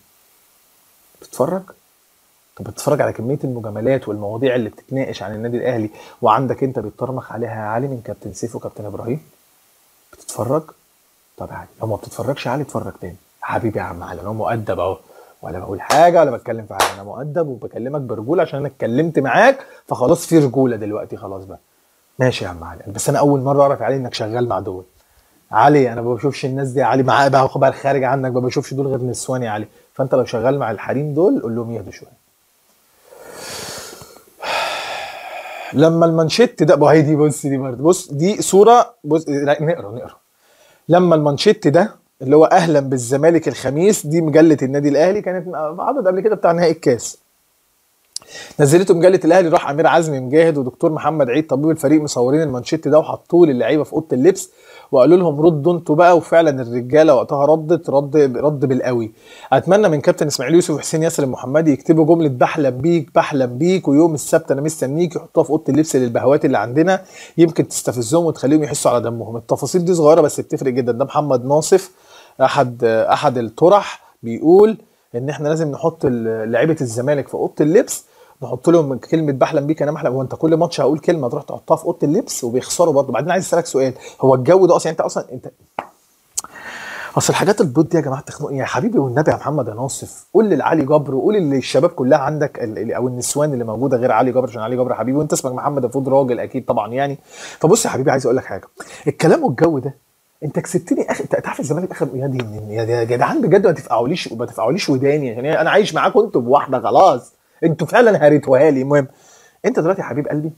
بتتفرج انت بتتفرج على كميه المجاملات والمواضيع اللي بتتناقش عن النادي الاهلي وعندك انت بيتطرمخ عليها يا علي من كابتن سيف وكابتن ابراهيم بتتفرج طب عادي لو ما بتتفرجش يا علي اتفرج تاني حبيبي يا عم علي انا مؤدب اهو ولا بقول حاجه ولا بتكلم في حاجه انا مؤدب وبكلمك برجوله عشان انا اتكلمت معاك فخلاص في رجوله دلوقتي خلاص بقى ماشي يا عم علي بس انا اول مره اعرف يا علي انك شغال مع دول علي انا ما بشوفش الناس دي يا علي معايا بقى خبر خارج عنك ما بشوفش دول غير نسوان يا علي فانت لو شغال مع الحريم دول قول لهم يهدوا شويه لما المانشيت ده بقى هي دي بص دي برضه بص دي صوره بص لا نقرا نقرا لما المانشيت ده اللي هو اهلا بالزمالك الخميس دي مجله النادي الاهلي كانت عدد قبل كده بتاع نهائي الكاس نزلته مجله الاهلي راح امير عزمي مجاهد ودكتور محمد عيد طبيب الفريق مصورين المانشيت ده وحطوه للعيبه في اوضه اللبس وقالوا لهم ردوا انتوا بقى وفعلا الرجاله وقتها ردت رد رد بالقوي اتمنى من كابتن اسماعيل يوسف وحسين ياسر المحمدي يكتبوا جمله بحلم بيك بحلم بيك ويوم السبت انا مستنيك يحطوها في اوضه اللبس للبهوات اللي عندنا يمكن تستفزهم وتخليهم يحسوا على دمهم التفاصيل دي صغيره بس بتفرق جدا ده محمد ناصف احد احد الطرح بيقول ان احنا لازم نحط ال- لعيبه الزمالك في اوضه اللبس نحط لهم كلمه بحلم بيك انا بحلم هو انت كل ماتش هقول كلمه تروح تحطها في اوضه اللبس وبيخسروا برضه بعدين عايز اسالك سؤال هو الجو ده اصلا انت اصلا انت اصل الحاجات البيض دي يا جماعه تخنق يا حبيبي والنبي يا محمد يا ناصف قول لعلي جبر وقول للشباب كلها عندك ال- ال- او النسوان اللي موجوده غير علي جبر عشان علي جبر حبيبي وانت اسمك محمد المفروض راجل اكيد طبعا يعني فبص يا حبيبي عايز اقول لك حاجه الكلام والجو ده انت كسبتني اخر انت عارف الزمالك اخر يا دي يا يا جدعان بجد ما تفقعوليش ما تفقعوليش وداني يعني انا عايش معاكم انتوا بواحده خلاص انتوا فعلا هريتوها لي المهم انت دلوقتي يا حبيب قلبي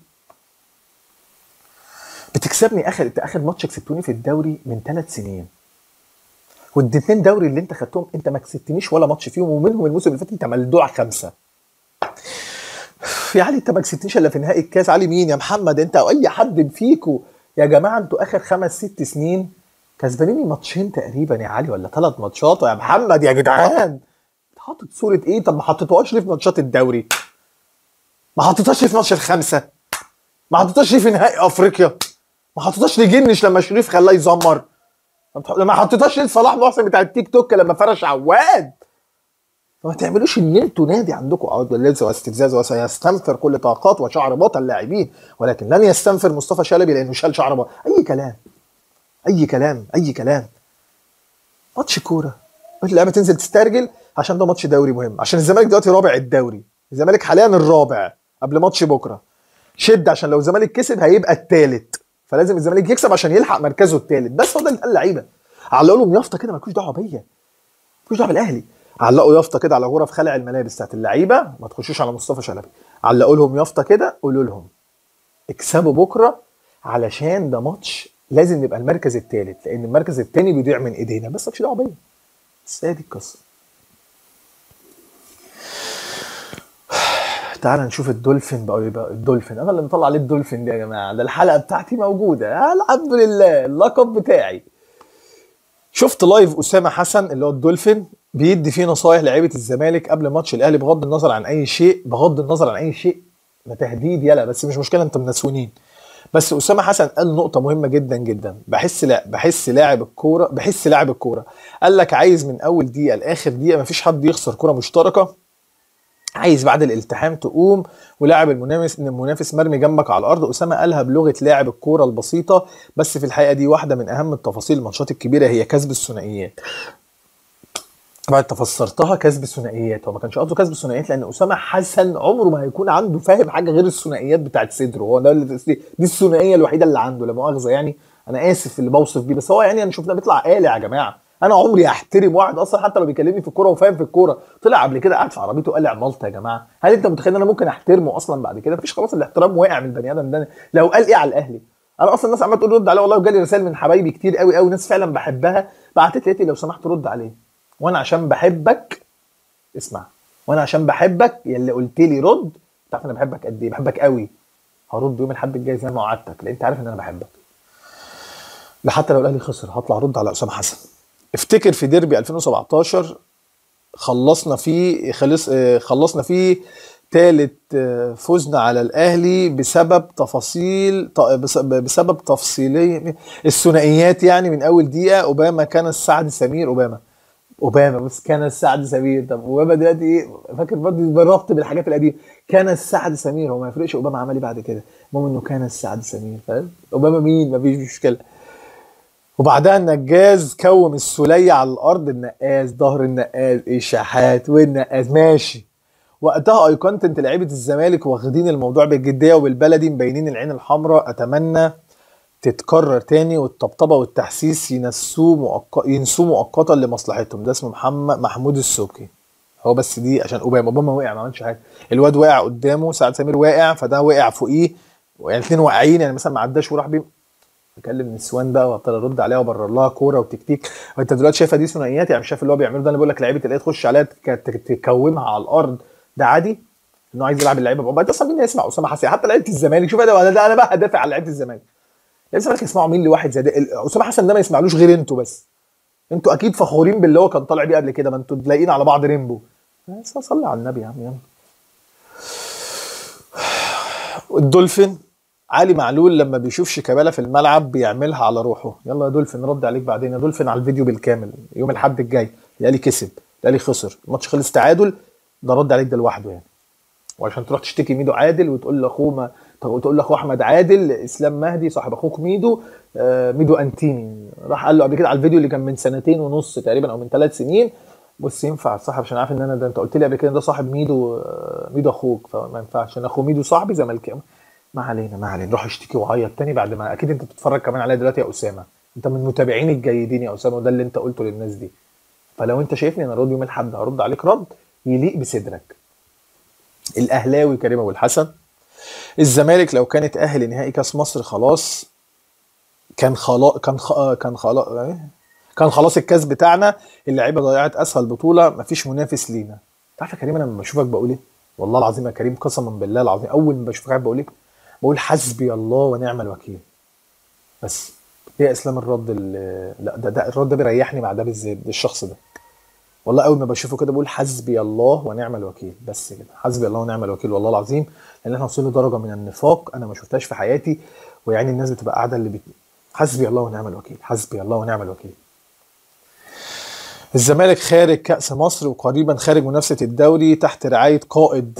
بتكسبني اخر انت اخر ماتش كسبتوني في الدوري من ثلاث سنين والاتنين دوري اللي انت خدتهم انت ما كسبتنيش ولا ماتش فيهم ومنهم الموسم اللي فات انت ملدوع خمسه يا علي انت ما كسبتنيش الا في نهائي الكاس علي مين يا محمد انت او اي حد فيكو يا جماعه انتوا اخر خمس ست سنين كسبانيني ماتشين تقريبا يا علي ولا ثلاث ماتشات يا محمد يا جدعان حاطط صوره ايه طب ما حطيتوهاش ليه في ماتشات الدوري ما حطيتهاش ليه في ماتش الخمسه ما حطيتهاش ليه في نهائي افريقيا ما حطيتهاش ليه جنش لما شريف خلاه يزمر ما حطيتهاش ليه صلاح محسن بتاع التيك توك لما فرش عواد فما تعملوش ان انتوا نادي عندكم عود باللبس واستفزاز وسيستنفر كل طاقات وشعر بطل اللاعبين ولكن لن يستنفر مصطفى شلبي لانه شال شعر بطل اي كلام اي كلام اي كلام ماتش كوره اللعبه تنزل تسترجل عشان ده ماتش دوري مهم عشان الزمالك دلوقتي رابع الدوري الزمالك حاليا الرابع قبل ماتش بكره شد عشان لو الزمالك كسب هيبقى الثالث فلازم الزمالك يكسب عشان يلحق مركزه الثالث بس هو ده اللي قال اللعيبه علقوا لهم يافطه كده مالكوش دعوه بيا مالكوش دعوه بالاهلي علقوا يافطه كده على غرف خلع الملابس بتاعت اللعيبه ما تخشوش على مصطفى شلبي علقوا لهم يافطه كده قولوا لهم اكسبوا بكره علشان ده ماتش لازم نبقى المركز الثالث لان المركز الثاني بيضيع من ايدينا بس مالكش دعوه بيا بس هي دي القصه تعال نشوف الدولفين بقى يبقى الدولفين انا اللي مطلع عليه الدولفين دي يا جماعه ده الحلقه بتاعتي موجوده الحمد لله اللقب بتاعي شفت لايف اسامه حسن اللي هو الدولفين بيدي فيه نصايح لعيبه الزمالك قبل ماتش الاهلي بغض النظر عن اي شيء بغض النظر عن اي شيء ما تهديد يلا بس مش مشكله انت منسونين بس اسامه حسن قال نقطه مهمه جدا جدا بحس لا بحس لاعب الكوره بحس لاعب الكوره قال لك عايز من اول دقيقه لاخر دقيقه ما فيش حد يخسر كره مشتركه عايز بعد الالتحام تقوم ولاعب المنافس ان المنافس مرمي جنبك على الارض اسامه قالها بلغه لاعب الكوره البسيطه بس في الحقيقه دي واحده من اهم التفاصيل الماتشات الكبيره هي كسب الثنائيات بعد تفسرتها كسب الثنائيات هو ما كانش قصده كسب الثنائيات لان اسامه حسن عمره ما هيكون عنده فاهم حاجه غير الثنائيات بتاعت صدره هو ده اللي دي الثنائيه الوحيده اللي عنده لا مؤاخذه يعني انا اسف اللي بوصف بيه بس هو يعني انا شفناه بيطلع قالع يا جماعه انا عمري احترم واحد اصلا حتى لو بيكلمني في الكوره وفاهم في الكوره طلع قبل كده قاعد في عربيته قالع مالطا يا جماعه هل انت متخيل ان انا ممكن احترمه اصلا بعد كده مفيش خلاص الاحترام واقع من البني ادم ده لو قال ايه على الاهلي انا اصلا الناس عماله تقول رد عليه والله وجالي رسائل من حبايبي كتير قوي قوي ناس فعلا بحبها بعتت لي لو سمحت رد عليه وانا عشان بحبك اسمع وانا عشان بحبك يا اللي قلت لي رد تعرف انا بحبك قد ايه بحبك قوي هرد يوم الاحد الجاي زي ما وعدتك لان انت عارف ان انا بحبك لا حتى لو الاهلي خسر هطلع ارد على اسامه حسن افتكر في ديربي 2017 خلصنا فيه خلص آه، خلصنا فيه ثالث فوزنا على الاهلي بسبب تفاصيل ط- بس- بسبب تفصيلي الثنائيات يعني من اول دقيقه اوباما كان السعد سمير اوباما اوباما بس كان السعد سمير طب اوباما دلوقتي ايه فاكر برضه بالربط بالحاجات القديمه كان السعد سمير هو ما يفرقش اوباما عمل ايه بعد كده المهم انه كان السعد سمير فاهم اوباما مين مفيش مشكله وبعدها النجاز كوم السولية على الارض النقاز ظهر النقاز الشحات والنقاز ماشي وقتها ايقونت انت لعيبه الزمالك واخدين الموضوع بالجديه وبالبلدي مبينين العين الحمراء اتمنى تتكرر تاني والطبطبه والتحسيس ينسوه مؤق... ينسوه مؤقتا لمصلحتهم ده اسمه محمد محمود السوكي هو بس دي عشان اوباما اوباما وقع ما عملش حاجه الواد واقع قدامه سعد سمير واقع فده واقع فوقيه يعني الاثنين واقعين يعني مثلا ما عداش وراح بيه بكلم نسوان بقى وابتدي ارد عليها وابرر لها كوره وتكتيك وانت دلوقتي شايفها دي ثنائيات يعني مش شايف اللي هو بيعمله ده انا بقول لك لعيبه الايه تخش عليها تك- تك- تكومها على الارض ده عادي انه عايز يلعب اللعيبه بعد اصلا مين هيسمع اسامه حسين حتى لعيبه الزمالك شوف ده, ده انا بقى هدافع على لعيبه الزمالك الزمالك يسمعوا مين لواحد زي ده ال- اسامه حسن ده ما يسمعلوش غير انتوا بس انتوا اكيد فخورين باللي هو كان طالع بيه قبل كده ما انتوا لاقيين على بعض ريمبو بس صلي على النبي يا عم يلا الدولفين علي معلول لما بيشوف شيكابالا في الملعب بيعملها على روحه يلا يا دولفين رد عليك بعدين يا دولفين على الفيديو بالكامل يوم الاحد الجاي الاهلي كسب الاهلي خسر الماتش خلص تعادل ده رد عليك ده لوحده يعني وعشان تروح تشتكي ميدو عادل وتقول لاخوه ما تقول لاخوه احمد عادل اسلام مهدي صاحب اخوك ميدو آه ميدو انتيني راح قال له قبل كده على الفيديو اللي كان من سنتين ونص تقريبا او من ثلاث سنين بص ينفع صاحب عشان عارف ان انا ده انت قلت لي قبل كده ده صاحب ميدو آه ميدو اخوك فما ينفعش انا اخو ميدو صاحبي زملكاوي ما علينا ما علينا روح اشتكي وعيط تاني بعد ما اكيد انت بتتفرج كمان عليا دلوقتي يا اسامه انت من المتابعين الجيدين يا اسامه وده اللي انت قلته للناس دي فلو انت شايفني انا رد يوم الاحد هرد عليك رد يليق بصدرك الاهلاوي كريم ابو الحسن الزمالك لو كانت اهل نهائي كاس مصر خلاص كان خلاص كان خ... كان خلاص كان خلاص الكاس بتاعنا اللعيبه ضيعت اسهل بطوله مفيش منافس لينا انت عارف يا كريم انا لما بشوفك بقول ايه والله العظيم يا كريم قسما بالله العظيم اول ما بشوفك قاعد بقول ايه بقول حسبي الله ونعم الوكيل بس ايه يا اسلام الرد ال- لا ده, ده الرد ده بيريحني مع ده بالذات الشخص ده والله اول ما بشوفه كده بقول حسبي الله ونعم الوكيل بس كده حسبي الله ونعم الوكيل والله العظيم لان احنا وصلنا لدرجه من النفاق انا ما شفتهاش في حياتي ويعني الناس بتبقى قاعده اللي بت... حسبي الله ونعم الوكيل حسبي الله ونعم الوكيل الزمالك خارج كأس مصر وقريبا خارج منافسة الدوري تحت رعاية قائد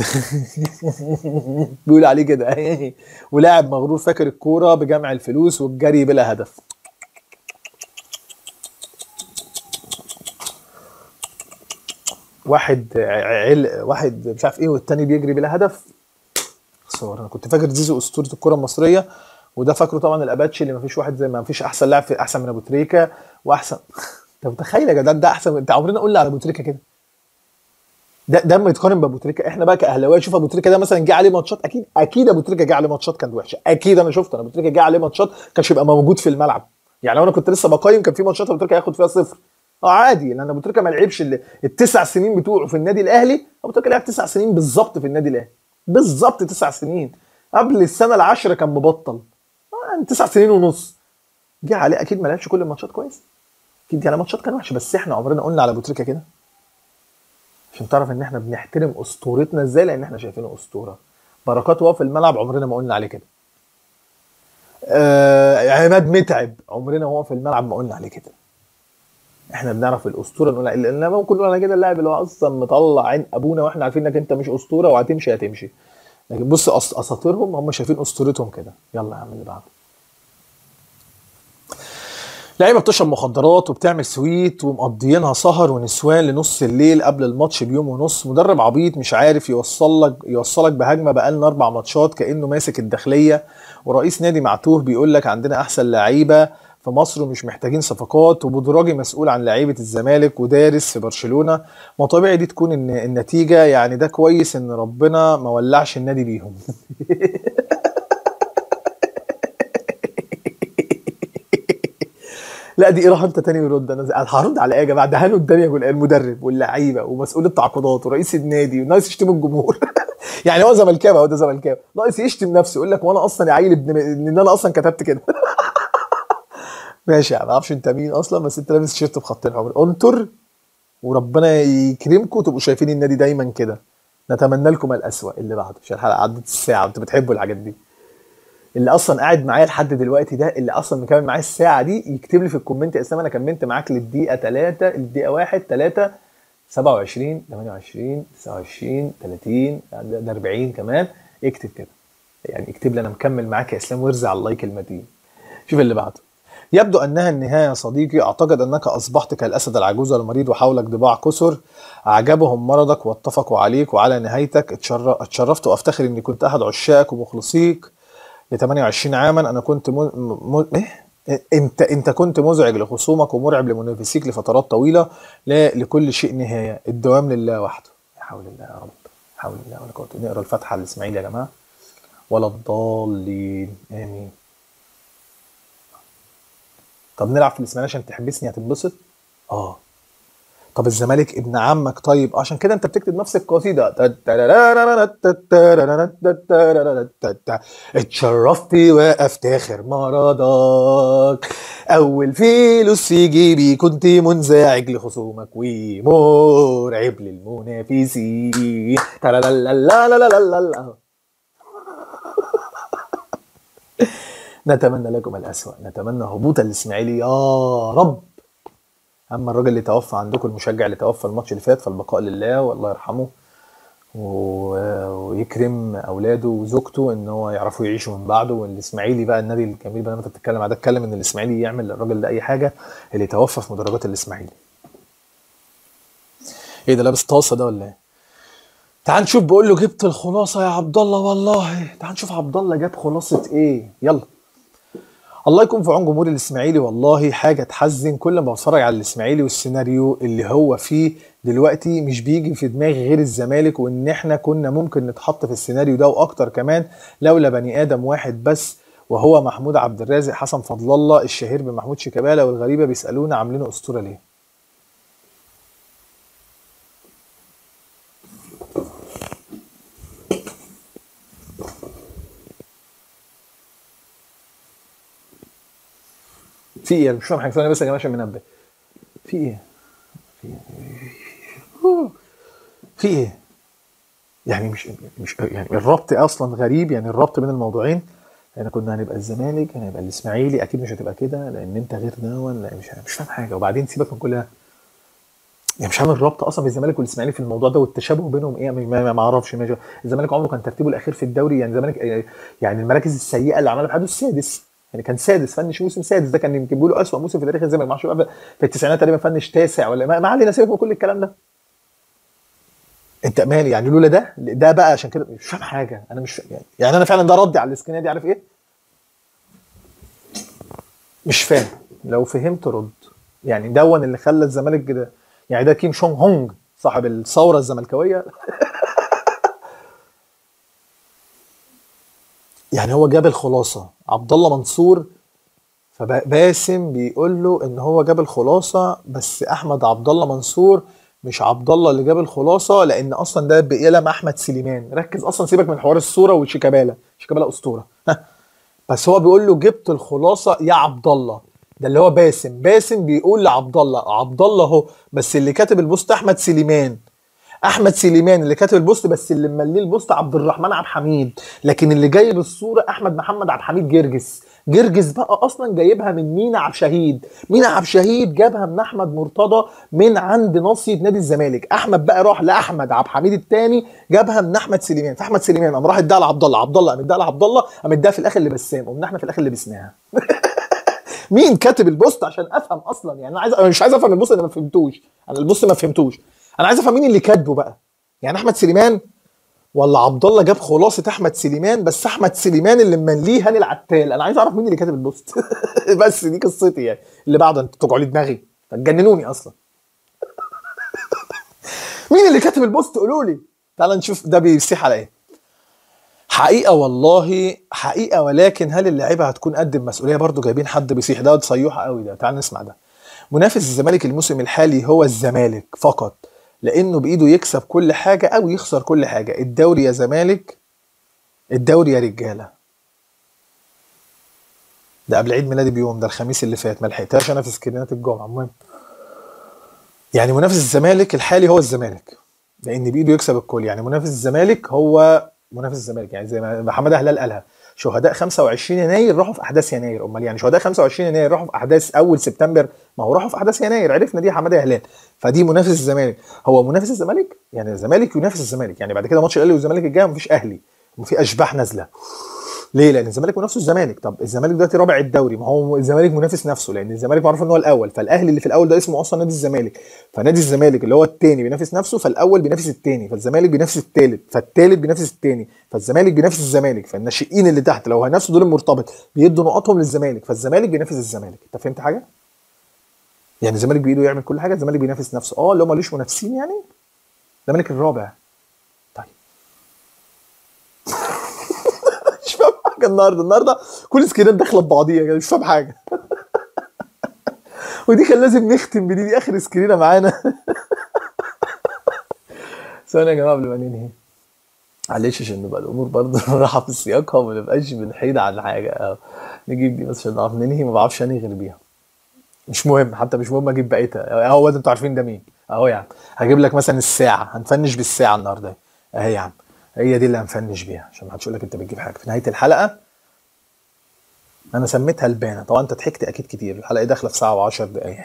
بيقول عليه كده ولاعب مغرور فاكر الكورة بجمع الفلوس والجري بلا هدف واحد عل واحد مش عارف ايه والتاني بيجري بلا هدف خساره انا كنت فاكر زيزو اسطوره الكره المصريه وده فاكره طبعا الاباتشي اللي ما فيش واحد زي ما فيش احسن لاعب في احسن من ابو تريكه واحسن انت متخيل يا جدعان ده احسن انت عمرنا قلنا على ابو تريكه كده ده ده لما يتقارن بابو تريكه احنا بقى كاهلاويه شوف ابو تريكه ده مثلا جه عليه ماتشات اكيد اكيد ابو تريكه جه عليه ماتشات كانت وحشه اكيد انا شفت انا ابو تريكه جه عليه ماتشات كانش يبقى موجود في الملعب يعني لو انا كنت لسه بقيم كان في ماتشات ابو تريكه هياخد فيها صفر اه عادي لان ابو تريكه ما لعبش ال- التسع سنين بتوعه في النادي الاهلي ابو تريكه لعب تسع سنين بالظبط في النادي الاهلي بالظبط تسع سنين قبل السنه العاشره كان مبطل آه يعني تسع سنين ونص جه عليه اكيد ما لعبش كل الماتشات كويس اكيد يعني ماتشات كان وحشه بس احنا عمرنا قلنا على ابو تريكه كده عشان تعرف ان احنا بنحترم اسطورتنا ازاي لان احنا شايفينه اسطوره بركات وهو في الملعب عمرنا ما قلنا عليه كده آه عماد متعب عمرنا وهو في الملعب ما قلنا عليه كده احنا بنعرف الاسطوره نقول عليه- لان ممكن نقول على كده اللاعب اللي هو اصلا مطلع عين ابونا واحنا عارفين انك انت مش اسطوره وهتمشي هتمشي لكن بص أس- اساطيرهم هم شايفين اسطورتهم كده يلا يا عم اللي بعده لعيبه بتشرب مخدرات وبتعمل سويت ومقضيينها سهر ونسوان لنص الليل قبل الماتش بيوم ونص مدرب عبيط مش عارف يوصل لك يوصلك بهجمه بقالنا اربع ماتشات كانه ماسك الداخليه ورئيس نادي معتوه بيقول لك عندنا احسن لعيبه في مصر ومش محتاجين صفقات وبودراجي مسؤول عن لعيبه الزمالك ودارس في برشلونه ما طبيعي دي تكون الن- النتيجه يعني ده كويس ان ربنا ما ولعش النادي بيهم لا دي ايه انت تاني ويرد انا أنا هرد على ايه يا جماعه ده هانوا الدنيا كل المدرب واللعيبه ومسؤول التعاقدات ورئيس النادي وناقص يشتم الجمهور يعني هو زملكاوي هو ده زملكاوي ناقص يشتم نفسه يقول لك وانا اصلا يا عيل ابن ان انا اصلا كتبت كده ماشي يعني ما اعرفش انت مين اصلا بس انت لابس تيشيرت بخطين حمر انطر وربنا يكرمكم وتبقوا شايفين النادي دايما كده نتمنى لكم الاسوأ اللي بعده عشان الحلقه عدت الساعه وانتوا بتحبوا الحاجات دي اللي اصلا قاعد معايا لحد دلوقتي ده اللي اصلا مكمل معايا الساعه دي يكتب لي في الكومنت يا اسلام انا كملت معاك للدقيقه 3 الدقيقه 1 3 27 28 29 30 ده ده 40 كمان اكتب كده يعني اكتب لي انا مكمل معاك يا اسلام وارزع اللايك المتين شوف اللي بعده يبدو انها النهايه يا صديقي اعتقد انك اصبحت كالاسد العجوز المريض وحولك ضباع كسر اعجبهم مرضك واتفقوا عليك وعلى نهايتك اتشر- اتشرفت وافتخر اني كنت احد عشاقك ومخلصيك ل 28 عاما انا كنت م... م... ايه انت انت كنت مزعج لخصومك ومرعب لمنافسيك لفترات طويله لا لكل شيء نهايه الدوام لله وحده لا حول الله يا رب لا حول الله ولا قوه نقرا الفاتحه لاسماعيل يا جماعه ولا الضالين امين طب نلعب في الاسماعيلي عشان تحبسني هتنبسط اه طب الزمالك ابن عمك طيب عشان كده انت بتكتب نفس القصيده اتشرفت وافتخر مرضك اول فلوس في جيبي كنت منزعج لخصومك ومرعب للمنافسين نتمنى لكم الأسوأ نتمنى هبوط الإسماعيلي يا رب أما الراجل اللي توفى عندكم المشجع اللي توفى الماتش اللي فات فالبقاء لله والله يرحمه و- ويكرم أولاده وزوجته إن هو يعرفوا يعيشوا من بعده والإسماعيلي بقى النادي الجميل بقى اللي أنت بتتكلم على ده اتكلم إن الإسماعيلي يعمل للراجل ده أي حاجة اللي توفى في مدرجات الإسماعيلي إيه ده لابس طاسة ده ولا إيه؟ تعال نشوف بقول له جبت الخلاصة يا عبد الله والله تعال نشوف عبد الله جاب خلاصة إيه يلا الله يكون في عون جمهور الاسماعيلي والله حاجه تحزن كل ما بتفرج على الاسماعيلي والسيناريو اللي هو فيه دلوقتي مش بيجي في دماغي غير الزمالك وان احنا كنا ممكن نتحط في السيناريو ده واكتر كمان لولا بني ادم واحد بس وهو محمود عبد الرازق حسن فضل الله الشهير بمحمود شيكابالا والغريبه بيسالونا عاملينه اسطوره ليه في ايه أنا مش فاهم حاجه ثانيه بس يا جماعه عشان منبه في ايه في ايه في ايه يعني مش مش يعني الربط اصلا غريب يعني الربط بين الموضوعين يعني كنا هنبقى الزمالك هنبقى الاسماعيلي اكيد مش هتبقى كده لان انت غير دون لا مش مش فاهم حاجه وبعدين سيبك من كل ده يعني مش عامل ربط اصلا بين الزمالك والاسماعيلي في الموضوع ده والتشابه بينهم ايه ما, ما, ما اعرفش ماشي الزمالك عمره كان ترتيبه الاخير في الدوري يعني الزمالك يعني المراكز السيئه اللي عملها في حياته السادس يعني كان سادس فنش موسم سادس ده كان يمكن بيقولوا اسوء موسم في تاريخ الزمالك ما اعرفش بقى في التسعينات تقريبا فنش تاسع ولا ما, ما علينا سيبك من كل الكلام ده انت مالي يعني لولا ده ده بقى عشان كده مش فاهم حاجه انا مش فاهم يعني, يعني انا فعلا ده ردي على الاسكنيه دي عارف ايه مش فاهم لو فهمت رد يعني دون اللي خلى الزمالك كده يعني ده كيم شونج هونج صاحب الثوره الزملكاويه يعني هو جاب الخلاصه عبد الله منصور فباسم بيقول له ان هو جاب الخلاصه بس احمد عبد الله منصور مش عبد الله اللي جاب الخلاصه لان اصلا ده بقلم احمد سليمان ركز اصلا سيبك من حوار الصوره وشيكابالا شيكابالا اسطوره بس هو بيقول له جبت الخلاصه يا عبد الله ده اللي هو باسم باسم بيقول لعبد الله عبد الله اهو بس اللي كاتب البوست احمد سليمان احمد سليمان اللي كاتب البوست بس اللي ممليه البوست عبد الرحمن عبد الحميد لكن اللي جايب الصوره احمد محمد عبد الحميد جرجس جرجس بقى اصلا جايبها من مينا عبد الشهيد مينا عبد الشهيد جابها من احمد مرتضى من عند ناصيه نادي الزمالك احمد بقى راح لاحمد عبد الحميد الثاني جابها من احمد سليمان فاحمد سليمان قام راح اداها لعبد الله عبد الله قام اداها لعبد الله قام اداها في الاخر لبسام قمنا احنا في الاخر لبسناها مين كاتب البوست عشان افهم اصلا يعني انا عايز انا مش عايز افهم البوست انا ما فهمتوش انا البوست ما فهمتوش انا عايز افهم مين اللي كاتبه بقى يعني احمد سليمان ولا عبد الله جاب خلاصه احمد سليمان بس احمد سليمان اللي ممليه هاني العتال انا عايز اعرف مين اللي كاتب البوست بس دي قصتي يعني اللي بعده انتوا بتوجعوا لي دماغي هتجننوني اصلا مين اللي كاتب البوست قولوا لي تعال نشوف ده بيصيح على ايه حقيقة والله حقيقة ولكن هل اللعيبة هتكون قد المسؤولية برضو جايبين حد بيصيح ده صيوحة قوي ده تعال نسمع ده منافس الزمالك الموسم الحالي هو الزمالك فقط لانه بايده يكسب كل حاجه او يخسر كل حاجه الدوري يا زمالك الدوري يا رجاله ده قبل عيد ميلادي بيوم ده الخميس اللي فات ما لحقتهاش انا في سكرينات الجمعه المهم يعني منافس الزمالك الحالي هو الزمالك لان بايده يكسب الكل يعني منافس الزمالك هو منافس الزمالك يعني زي ما محمد هلال قالها شهداء 25 يناير راحوا في احداث يناير امال يعني شهداء 25 يناير راحوا في احداث اول سبتمبر ما هو راحوا في احداث يناير عرفنا دي حماده هلال فدي منافس الزمالك هو منافس الزمالك يعني الزمالك ينافس الزمالك يعني بعد كده ماتش الاهلي والزمالك الجاي مفيش اهلي وفي اشباح نازله ليه؟ لان الزمالك منافسه الزمالك، طب الزمالك دلوقتي رابع الدوري ما هو الزمالك منافس نفسه لان الزمالك معروف ان هو الاول فالاهلي اللي في الاول ده اسمه اصلا نادي الزمالك فنادي الزمالك اللي هو الثاني بينافس نفسه فالاول بينافس الثاني فالزمالك بينافس الثالث فالثالث بينافس الثاني فالزمالك بينافس الزمالك فالناشئين اللي تحت لو هينافسوا دول المرتبط بيدوا نقاطهم للزمالك فالزمالك بينافس الزمالك انت فهمت حاجه؟ يعني الزمالك بايده يعمل كل حاجه الزمالك بينافس نفسه اه اللي هو مالوش منافسين يعني الزمالك الرابع طيب مش فاهم حاجه النهارده النهارده كل سكينات داخله ببعضيها كده مش فاهم حاجه ودي كان لازم نختم بدي دي اخر سكرينه معانا ثواني يا جماعه قبل ما ننهي معلش عشان نبقى الامور برضه رايحه في سياقها وما نبقاش بنحيد عن حاجه أو نجيب دي بس عشان نعرف ننهي ما بعرفش انهي غير بيها مش مهم حتى مش مهم اجيب بقيتها هو ده انتوا عارفين ده مين اهو يا عم هجيب لك مثلا الساعه هنفنش بالساعه النهارده اهي يا عم هي دي اللي هنفنش بيها عشان ما حدش يقول لك انت بتجيب حاجه في نهايه الحلقه انا سميتها البانه طبعا انت ضحكت اكيد كتير الحلقه داخله في ساعه و10 دقايق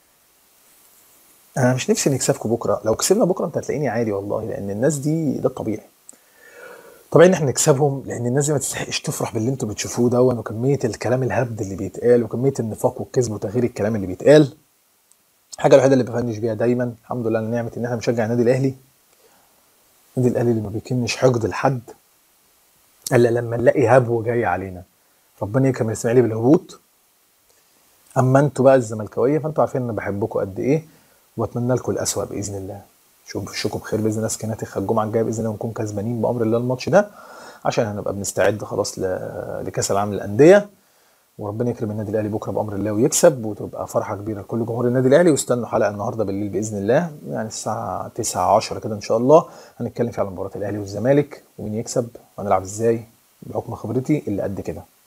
انا مش نفسي نكسبكم بكره لو كسبنا بكره انت هتلاقيني عادي والله لان الناس دي ده الطبيعي طبيعي ان احنا نكسبهم لان الناس دي ما تستحقش تفرح باللي انتوا بتشوفوه دون وكميه الكلام الهبد اللي بيتقال وكميه النفاق والكذب وتغيير الكلام اللي بيتقال الحاجه الوحيده اللي بفنش بيها دايما الحمد لله نعمه ان احنا بنشجع النادي الاهلي النادي الاهلي اللي ما بيكنش حقد لحد الا لما نلاقي هبو جاي علينا ربنا يكرم الاسماعيلي بالهبوط اما انتوا بقى الزملكاويه فانتوا عارفين ان انا بحبكم قد ايه واتمنى لكم الاسوأ باذن الله شوف اشوفكم بخير باذن الله سكنات الجمعه الجايه باذن الله ونكون كسبانين بامر الله الماتش ده عشان هنبقى بنستعد خلاص ل- لكاس العالم للانديه وربنا يكرم النادي الاهلي بكره بامر الله ويكسب وتبقى فرحه كبيره لكل جمهور النادي الاهلي واستنوا حلقه النهارده بالليل باذن الله يعني الساعه 9 10 كده ان شاء الله هنتكلم فيها على مباراه الاهلي والزمالك ومين يكسب وهنلعب ازاي بحكم خبرتي اللي قد كده